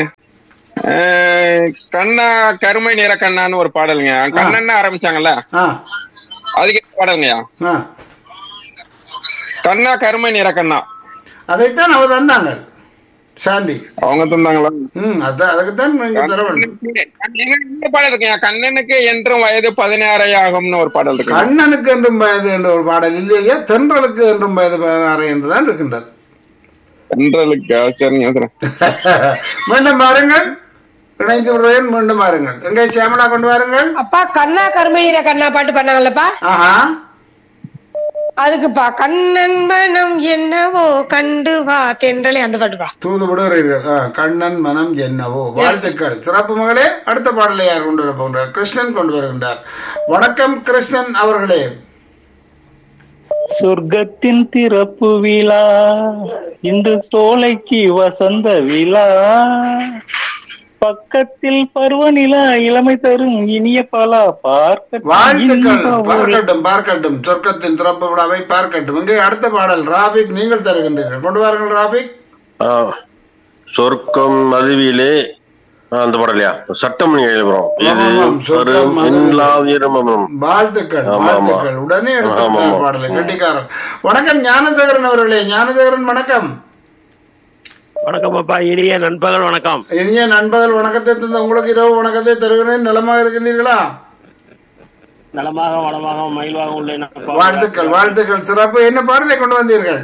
அஹ், கண்ணா கருமை நிற கண்ணான்னு ஒரு பாடலுங்க கண்ணன்னு ஆரம்பிச்சாங்கல்ல ஆ அதுக்கு என்ன பாடலுங்கய்யா ஆ கண்ணா கருமை நிற கண்ணா அதைத்தான் அவர் தந்தாங்க சாந்தி அவங்க தந்தாங்களா ம் அதான் அதுக்குத்தான் நீங்க தர வேண்டும் எங்க- இந்த பாடல் இருக்குங்க கண்ணனுக்கு என்றும் வயது பதினாறை ஆகும்னு ஒரு பாடல் இருக்கு கண்ணனுக்கு என்றும் வயது என்ற ஒரு பாடல் இல்லையே தென்றலுக்கு என்றும் வயது பதினாறு என்றுதான் இருக்கின்றது என்றலுக்கு சரிங்க சரி மீண்டும் பாருங்கள் இணைந்து விடுவேன் மீண்டும் பாருங்கள் எங்கே சியாமலா கொண்டு வாருங்கள் அப்பா கண்ணா கருமையில கண்ணா பாட்டு பண்ணாங்கல்லப்பா ஆஹா அதுக்குப்பா கண்ணன் மனம் என்னவோ கண்டு வா தென்றலே அந்த பாட்டுப்பா தூது விடுகிறீர்கள் ஆ, கண்ணன் மனம் என்னவோ வாழ்த்துக்கள் சிறப்பு மகளே அடுத்த பாடலை யார் கொண்டு வர போகின்றார் கிருஷ்ணன் கொண்டு வருகின்றார் வணக்கம் கிருஷ்ணன் அவர்களே சொர்க்கத்தின் திறப்பு விழா இன்று சோலைக்கு வசந்த விழா பக்கத்தில் பருவநிலா இளமை தரும் இனிய பலா பார்க்க வாழ்த்துக்கள் பார்க்கட்டும் பார்க்கட்டும் சொர்க்கத்தின் திறப்பு விழாவை பார்க்கட்டும் இங்கே அடுத்த பாடல் ராபிக் நீங்கள் தருகின்றீர்கள் கொண்டு வாருங்கள் ராபிக் ஆ, சொர்க்கம் மதுவிலே ஆ, அந்த படலையா சட்டமணி எழுப்புறோம் இது ஆமாம், சொர்க்கம் ஒரு மதுவிலே. இன்லாதிரமம் வாழ்த்துக்கள் ஆமா, ஆமா. வாழ்த்துக்கள் உடனே ஆமா, எடுத்து ஆமா. பாடலை கெட்டிக்காரன் வணக்கம் ஞானசேகரன் அவர்களே ஞானசேகரன் வணக்கம் வணக்கம் அப்பா இனிய நண்பகல் வணக்கம் இனிய நண்பகல் வணக்கத்தை தந்த உங்களுக்கு இரவு வணக்கத்தை தருகிறேன் நலமாக இருக்கின்றீர்களா நலமாக வளமாக மகிழ்வாக உள்ளேன் அப்பா. வாழ்த்துக்கள் வாழ்த்துக்கள் சிறப்பு என்ன பாடலை கொண்டு வந்தீர்கள்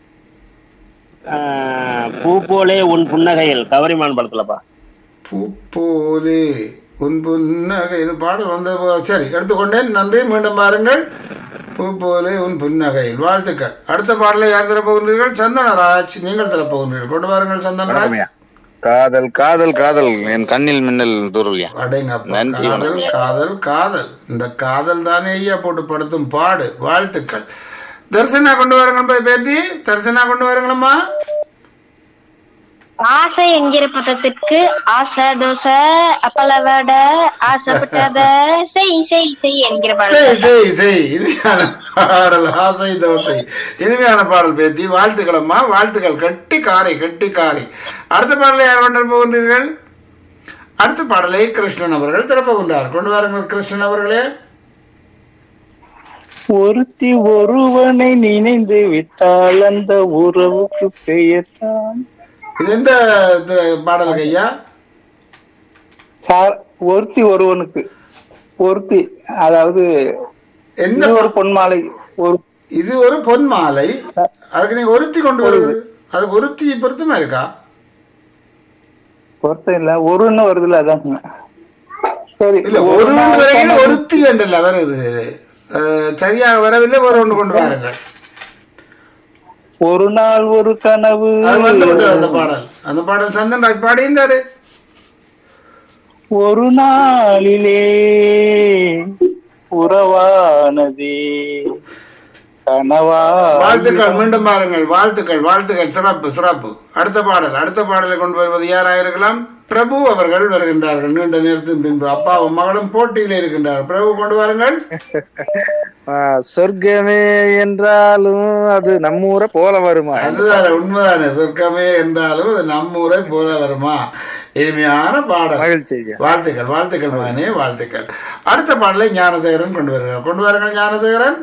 ஆஹ், பூ போலே உன் புன்னகையில் கவரிமான் படத்துலப்பா பூ போலே உன் புன்னகை இது பாடல் வந்த போ- சரி எடுத்துக்கொண்டேன் நன்றி மீண்டும் பாருங்கள் பூ போலே உன் புன்னகையில் வாழ்த்துக்கள் அடுத்த பாடலை யார் தரப் போகின்றீர்கள் சந்தனராஜ் நீங்கள் தரப் போகின்றீர்கள் கொண்டு வாருங்கள் சந்தனராஜ் வணக்கம்யா காதல் காதல் காதல் என் கண்ணில் மின்னல் தூரல்யா அடேங்கப்பா நன்றி காதல் வணக்கம் காதல் காதல் இந்த காதல் தானே ஐயா போட்டு படுத்தும் பாடு வாழ்த்துக்கள் தரிசனா கொண்டு வாருங்கள் போய் பேத்தி தரிசனா கொண்டு வாருங்களம்மா ஆசை என்கிற பதத்திற்கு ஆசை தோசை அப்பள வடை ஆசைப்பட்டத செய் செய் செய் என்கிற செய் பாடல் செய் செய் இனிமையான பாடல் ஆசை தோசை இனிமையான பாடல் பேத்தி வாழ்த்துக்கள் அம்மா வாழ்த்துக்கள் கட்டி காரை கட்டி காரை அடுத்த பாடலை யார் கொண்டு போகின்றீர்கள் அடுத்த பாடலை கிருஷ்ணன் அவர்கள் திறப்புகின்றார் கொண்டு வாருங்கள் கிருஷ்ணன் அவர்களே ஒருத்தி ஒருவனை நினைந்து விட்டால் அந்த உறவுக்கு பெயர்தான் இது எந்த தி- பாடலுக்கு ஐயா சார் ஒருத்தி ஒருவனுக்கு ஒருத்தி அதாவது எந்த இது ஒரு பொன்மாலை ஒரு இது ஒரு பொன் மாலை அதுக்கு நீங்க ஒருத்தி கொண்டு வருது அதுக்கு ஒருத்தி பொருத்தமா இருக்கா பொருத்தம் இல்ல ஒருன்னு வருதுல அதான் சரி இல்ல ஒரு ஒரு நாள் வரையில் கனவு- ஒருத்தி என்றல்ல வருது அஹ், சரியாக வரவில்லை ஒரு ஒன்று கொண்டு வாருங்கள் ஒரு நாள் ஒரு கனவு அது வந்து விட்டது அந்த பாடல் அந்த பாடல் சந்தன் ராஜ் பாடியிருந்தாரு ஒரு நாளிலே உறவானதே கனவா வாழ்த்துக்கள் மீண்டும் பாருங்கள் வாழ்த்துக்கள் வாழ்த்துக்கள் சிறப்பு சிறப்பு அடுத்த பாடல் அடுத்த பாடலை கொண்டு வருவது யாராக இருக்கலாம் பிரபு அவர்கள் வருகின்றார்கள் நீண்ட நேரத்தின் பின்பு அப்பாவும் மகளும் போட்டியில் இருக்கின்றார் பிரபு கொண்டு வாருங்கள் ஆஹ், சொர்க்கமே என்றாலும் அது நம்ம ஊரை போல வருமா அதுதான் உண்மைதானே சொர்க்கமே என்றாலும் அது நம்ம ஊரை போல வருமா இனிமையான பாடல் மகிழ்ச்சி வாழ்த்துக்கள் வாழ்த்துக்கள் மகனே வாழ்த்துக்கள் அடுத்த பாடலை ஞானசேகரன் கொண்டு வருகிறார் கொண்டு வாருங்கள் ஞானசேகரன்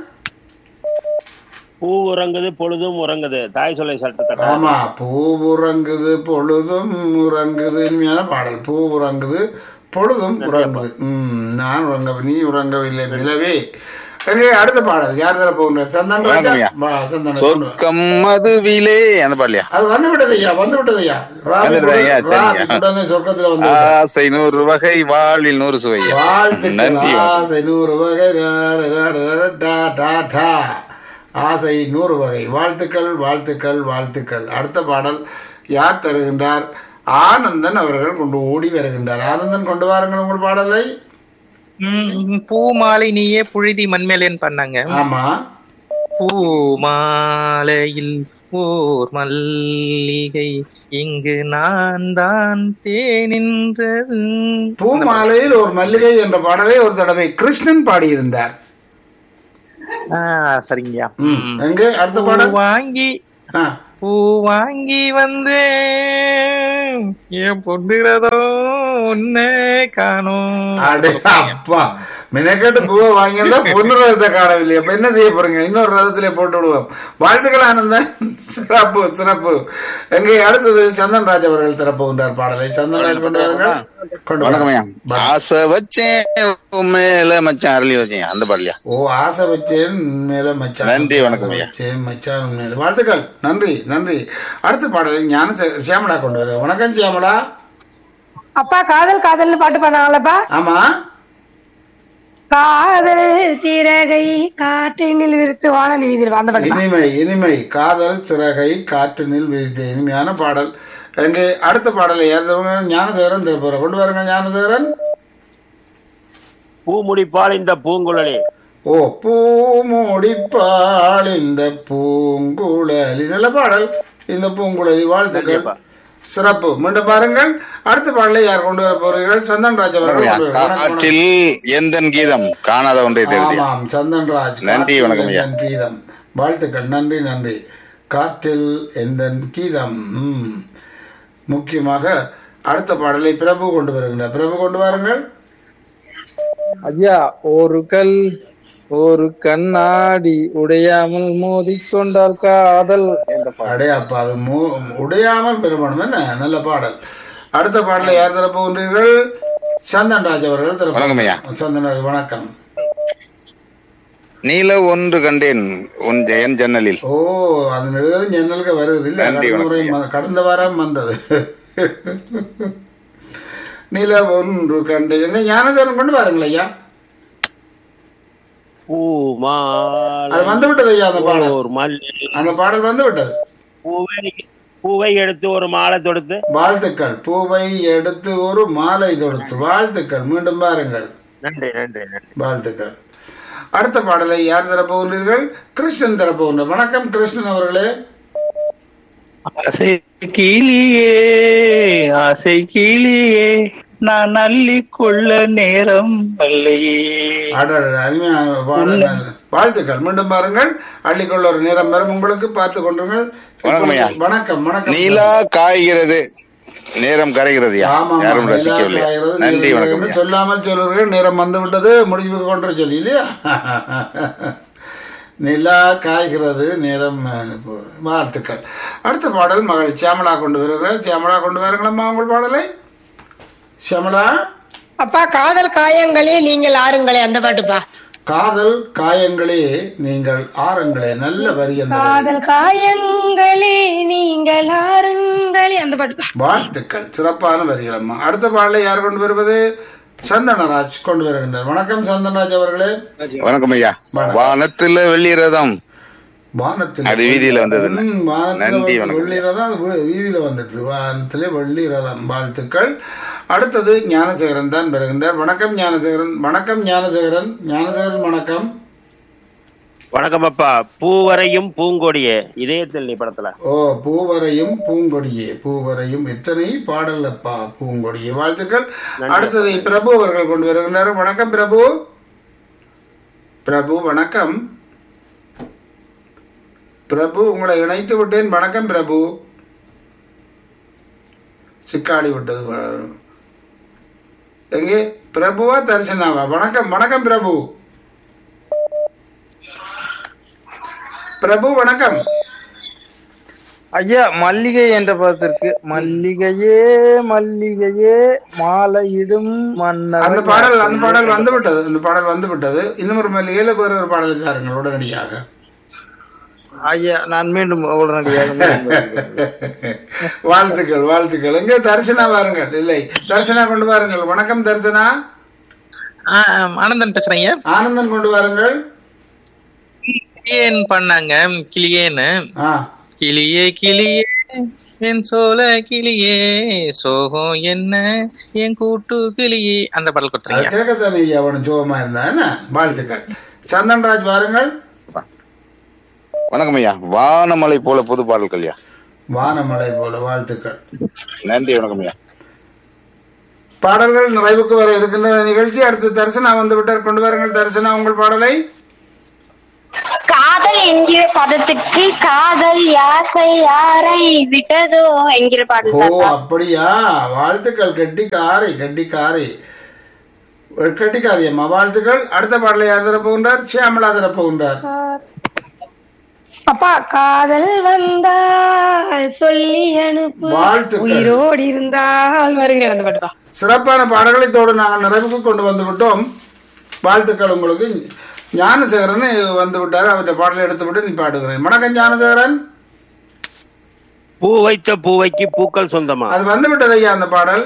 பூ உறங்குது பொழுதும் உறங்குது தாய் சொல்லை சட்டத்தை ஆமா பூ உறங்குது பொழுதும் உறங்குது இனிமையான பாடல் பூ உறங்குது பொழுதும் உறங்குது உம் நான் உறங்க நீ உறங்கவில்லை நிலவே எங்கே அடுத்த பாடல் யார் தர போகின்றார் சந்தன் ராஜா வணக்கம்யா. வா, சந்தனை கொண்டு வா. சொர்க்கம் மதுவிலே அந்த பாடலையா அது வந்து விட்டது ஐயா வந்து விட்டது ஐயா ராபி வந்துவிட்டது ஐயா, உடனே- ராபி சரிங்க. உடனே சொர்க்கத்துல வந்து விட்டது. ஆசை நூறு வகை வாழ்வில் நூறு சுவையா வாழ்த்துக்கள் நன்றி வணக்கம். ஆசை நூறு வகை ரா, ரா, ரா, ரா, டா, டா, டா. ஆசை நூறு வகை வாழ்த்துக்கள் வாழ்த்துக்கள் வாழ்த்துக்கள் அடுத்த பாடல் யார் தருகின்றார் ஆனந்தன் அவர்கள் கொண்டு ஓடி வருகின்றார் ஆனந்தன் கொண்டு வாருங்கள் உங்கள் பாடலை ம், பூமாலை நீயே புழுதி மண்மேலேன்னு பண்ணாங்க ஆமா பூமாலையில் ஓர் மல்லிகை இங்கு நான் தான் தேனின்றது பூமாலையில் ஒரு மல்லிகை என்ற பாடலை ஒரு தடவை கிருஷ்ணன் பாடியிருந்தார் ஆ, சரிங்கய்யா ம். எங்கே அடுத்த பூ பாடல் வாங்கி ஆ. பூ வாங்கி வந்தேன் என் பொண்ணுறதோ உன்னை காணும் அடே அப்பா மினக்கட்டு பூவை வாங்கியிருந்தா பொண்ணு ரதத்தை காணவில்லை அப்ப என்ன செய்ய போறீங்க இன்னொரு ரதத்திலே போட்டு விடுவோம் வாழ்த்துக்கள் ஆனந்தன் சிறப்பு சிறப்பு எங்கே அடுத்தது சந்தன் ராஜ் அவர்கள் திறப்புகின்றார் பாடலை சந்தன் ராஜ் கொண்டு வாருங்கள் கொண்டு வணக்கம் ஐயா வாருங்கள். ஆசை வச்சேன் உன் மேல மச்சான் அரளி வச்சேன் அந்த பாடலையா ஓ ஆசை வச்சேன் மேல மச்சான் நன்றி, வணக்கம் ஐயா. வச்சேன் மச்சான் மேல வாழ்த்துக்கள் நன்றி நன்றி அடுத்த பாடலை ஞான சே- சியாமளா கொண்டு வர வணக்கம் சியாமளா அப்பா காதல் காதல்னு பாட்டு பண்ணாங்களப்பா ஆமா காதல் சிறகை காற்றினில் விரித்து வானல் வீதியில் அந்த பாட்டு இனிமை இனிமை காதல் சிறகை காற்றினில் வீழ்ச்ச இனிமையான பாடல் எங்கே அடுத்த பாடலை யார் தருவாங்க? ஞானசேகரன் திருப்பூர கொண்டு வாருங்க ஞானசேகரன் பூ முடிப்பால் இந்த பூங்குழலி ஓ பூமுடிப்பாள் இந்த பூங்குழலி நல்ல பாடல் இந்த பூங்குழலி வாழ்த்துக்கள் கண்டிப்பா. சிறப்பு மீண்டும் பாருங்கள் அடுத்த பாடலை யார் கொண்டு வர போறீர்கள் சந்தன் ராஜ் அவர்கள் வணக்கம் ஐயா. கொண்டு வர- வணக்கம், வணக்கம். காற்றில் எந்தன் கீதம் காணாத ஒன்றை தெரியுது ஆமாம் சந்தன் ராஜ் நன்றி, காற்றில் வணக்கம் ஐயா. எந்தன் கீதம் வாழ்த்துக்கள் நன்றி நன்றி காற்றில் எந்தன் கீதம் ம். முக்கியமாக அடுத்த பாடலை பிரபு கொண்டு வருகின்றார் பிரபு கொண்டு வாருங்கள் ஐயா ஒரு கல் ஒரு கண்ணாடி உடையாமல் மோதிக்கொண்டால் காதல் என்ற பாடல். அடே அப்பா அது மு- உடையாமல் பெருமானம் என்ன நல்ல பாடல் அடுத்த பாடலை யார் தரப்பு கொண்டீர்கள் சந்தன் ராஜ் அவர்கள் தரப்பு வணக்கம் ஐயா. சந்தன் ராஜ் வணக்கம் நீல ஒன்று கண்டேன் உன் என் ஜன்னலில் ஓ அது நெடுகளும் ஜன்னலுக்கு வருது இல்ல நன்றி, கடந்த முறை வணக்கம் ம- கடந்த வாரம் வந்தது நில ஒன்று கண்டு எங்க ஞானசேரன் கொண்டு பாருங்கள் ஐயா பூ மாலை அது வந்து விட்டது ஐயா அந்த பாடல் ஒரு மல்லி அந்த பாடல் வந்து விட்டது பூவை பூவை எடுத்து ஒரு மாலை தொடுத்து வாழ்த்துக்கள் பூவை எடுத்து ஒரு மாலை தொடுத்து வாழ்த்துக்கள் மீண்டும் பாருங்கள் நன்றி நன்றி நன்றி வாழ்த்துக்கள் அடுத்த பாடலை யார் தரப்பு கொண்டீர்கள் கிருஷ்ணன் தரப்பு கொண்டு வணக்கம் கிருஷ்ணன் அவர்களே ஆசை கிளியே ஆசை கிளியே நான் அள்ளிக்கொள்ள நேரம் அல்லையே அடடட, அருமையான பாடல் நல்ல- வாழ்த்துக்கள் மீண்டும் பாருங்கள் அள்ளிக்கொள்ள ஒரு நேரம் வரும் உங்களுக்கு பார்த்து கொண்டுங்கள் வணக்கம் ஐயா. வணக்கம் வணக்கம் நீலா காய்கிறது நேரம் கரைகிறதுயா ஆமாம், யாரும் ஆமாம். ரசிக்கவில்லை நிலா காய்கிறது, நன்றி நிலா வணக்கம் என்று ஐயா. சொல்லாமல் சொல்லுங்கள் நேரம் வந்து விட்டது முடிவுக்கு கொண்டு சொல்லி இல்லையா நிலா காய்கிறது நேரம் அஹ், போ- வாழ்த்துக்கள் அடுத்த பாடல் மகள் சியாமலா கொண்டு வருகிறார் சியாமலா கொண்டு வருங்களம்மா உங்கள் பாடலை சியாமலா அப்பா காதல் காயங்களே நீங்கள் ஆறுங்களே அந்த பாட்டுப்பா காதல் காயங்களே நீங்கள் ஆறுங்களே நல்ல வரி அந்த வரி. காதல் காயங்களே நீங்கள் ஆறுங்களே அந்த பாட்டுப்பா வாழ்த்துக்கள் சிறப்பான வரிகள் அம்மா அடுத்த பாடலை யார் கொண்டு வருவது சந்தனராஜ் கொண்டு வருகின்றார் வணக்கம் சந்தனராஜ் அவர்களே வணக்கம் ஐயா வணக்கம். வானத்துல வெள்ளி ரதம் வானத்தில் அது வீதியில வந்தது என்ன? ம், வானத்துல நன்றி, வந்து வணக்கம். வெள்ளி ரதம் அது வீ- வீதியில வந்துடுது வானத்திலே வெள்ளி ரதம் வாழ்த்துக்கள் அடுத்தது ஞானசேகரன் தான் வருகின்றார் வணக்கம் ஞானசேகரன் வணக்கம் ஞானசேகரன் ஞானசேகரன் வணக்கம் வணக்கம் அப்பா பூவரையும் பூங்கொடியே இதயத்தில் நீ படத்துல ஓ பூவரையும் பூங்கொடியே பூவரையும் எத்தனை பாடல் அப்பா பூங்கொடியே வாழ்த்துக்கள் அடுத்தது பிரபு அவர்கள் கொண்டு வருகின்றார் வணக்கம் பிரபு பிரபு வணக்கம் பிரபு உங்களை இணைத்து விட்டேன் வணக்கம் பிரபு சிக்காடி விட்டது வ- எங்கே பிரபுவா தரிசனாவா வணக்கம் வணக்கம் பிரபு பிரபு வணக்கம் ஐயா மல்லிகை என்ற பதத்திற்கு மல்லிகையே மல்லிகையே மாலையிடும் மன்னர் அந்த பாடல் அந்த பாடல் வந்து விட்டது அந்த பாடல் வந்து விட்டது இன்னும் ஒரு மல்லிகையில வேறு ஒரு பாடலை சாருங்கள் உடனடியாக ஐயா நான் மீண்டும் உடனடியாக மீண்டும் வாழ்த்துக்கள் வாழ்த்துக்கள் எங்கே தரிசனா வாருங்கள் இல்லை தரிசனா கொண்டு வாருங்கள் வணக்கம் தரிசனா ஆ, ஆனந்தன் பேசுறேன் ஐயா ஆனந்தன் கொண்டு வாருங்கள் கிளியேன்னு பண்ணாங்க கிளியேன்னு ஆ கிளியே கிளியே என் சோல கிளியே சோகம் என்ன என் கூட்டு கிளியே அந்த பாடல் அது கொடுத்துருங்க கேட்கத்தானே அவன் சுகமா இருந்தா என்ன வாழ்த்துக்கள் சந்தன்ராஜ் பாருங்கள் வணக்கம் ஐயா வானமலை போல புது பாடல்கள் ஐயா வானமலை போல வாழ்த்துக்கள் நன்றி வணக்கம் ஐயா பாடல்கள் நிறைவுக்கு வர இருக்கின்ற நிகழ்ச்சி அடுத்து தரிசனா வந்து விட்டார் கொண்டு வாருங்கள் தரிசனா உங்கள் பாடலை காதல் என்கிற பதத்துக்கு காதல் யாசை யாரை விட்டதோ என்கிற பாடல் ஓ தாத்தா. அப்படியா வாழ்த்துக்கள் கெட்டிக்காரி கெட்டிக்காரி கெட்டிக்காரி அம்மா வாழ்த்துக்கள் அடுத்த பாடலை யார் தரப்போகின்றார் சியாமலா தரப்போகின்றார் அப்பா காதல் வந்தால் சொல்லி அனுப்பு வாழ்த்துக்கள். உயிரோடு இருந்தால் வருகிறேன் அந்த பாட்டு தான் சிறப்பான பாடல்களை தோடு நாங்கள் நிறைவுக்கு கொண்டு வந்து விட்டோம் வாழ்த்துக்கள் உங்களுக்கு ஞானசேகரன் வந்து விட்டார் அவற்றை பாடலை எடுத்து விட்டு நீ பாடுகிறேன் வணக்கம் ஞானசேகரன் பூ வைத்த பூவைக்கு பூக்கள் சொந்தமா அது வந்து விட்டது ஐயா அந்த பாடல்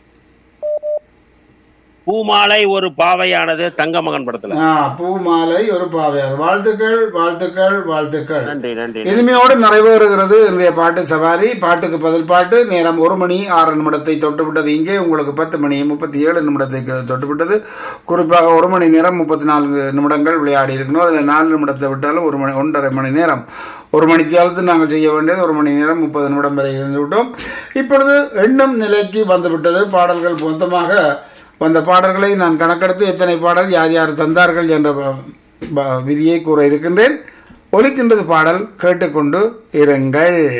பூமாலை ஒரு பாவையானது தங்க மகன் படத்துல ஆ, பூ மாலை ஒரு பாவையார் வாழ்த்துக்கள் வாழ்த்துக்கள் வாழ்த்துக்கள் நன்றி நன்றி இனிமையோடு நிறைவேறுகிறது இன்றைய பாட்டு சவாரி பாட்டுக்கு பதில் பாட்டு நேரம் ஒரு மணி ஆறு நிமிடத்தை தொட்டுவிட்டது இங்கே உங்களுக்கு பத்து மணி முப்பத்தி ஏழு நிமிடத்தை க- தொட்டுவிட்டது குறிப்பாக ஒரு மணி நேரம் முப்பத்தி நான்கு நிமிடங்கள் விளையாடி இருக்கணும் அதில் நாலு நிமிடத்தை விட்டாலும் ஒரு மணி ஒன்றரை மணி நேரம் ஒரு மணி தியாலத்தில் நாங்கள் செய்ய வேண்டியது ஒரு மணி நேரம் முப்பது நிமிடம் வரை இருந்து விட்டோம் இப்பொழுது எண்ணும் நிலைக்கு வந்துவிட்டது பாடல்கள் மொத்தமாக வந்த பாடல்களை நான் கணக்கெடுத்து எத்தனை பாடல் யார் யார் தந்தார்கள் என்ற ப- ப- விதியை கூற இருக்கின்றேன் ஒலிக்கின்றது பாடல் கேட்டுக்கொண்டு இருங்கள்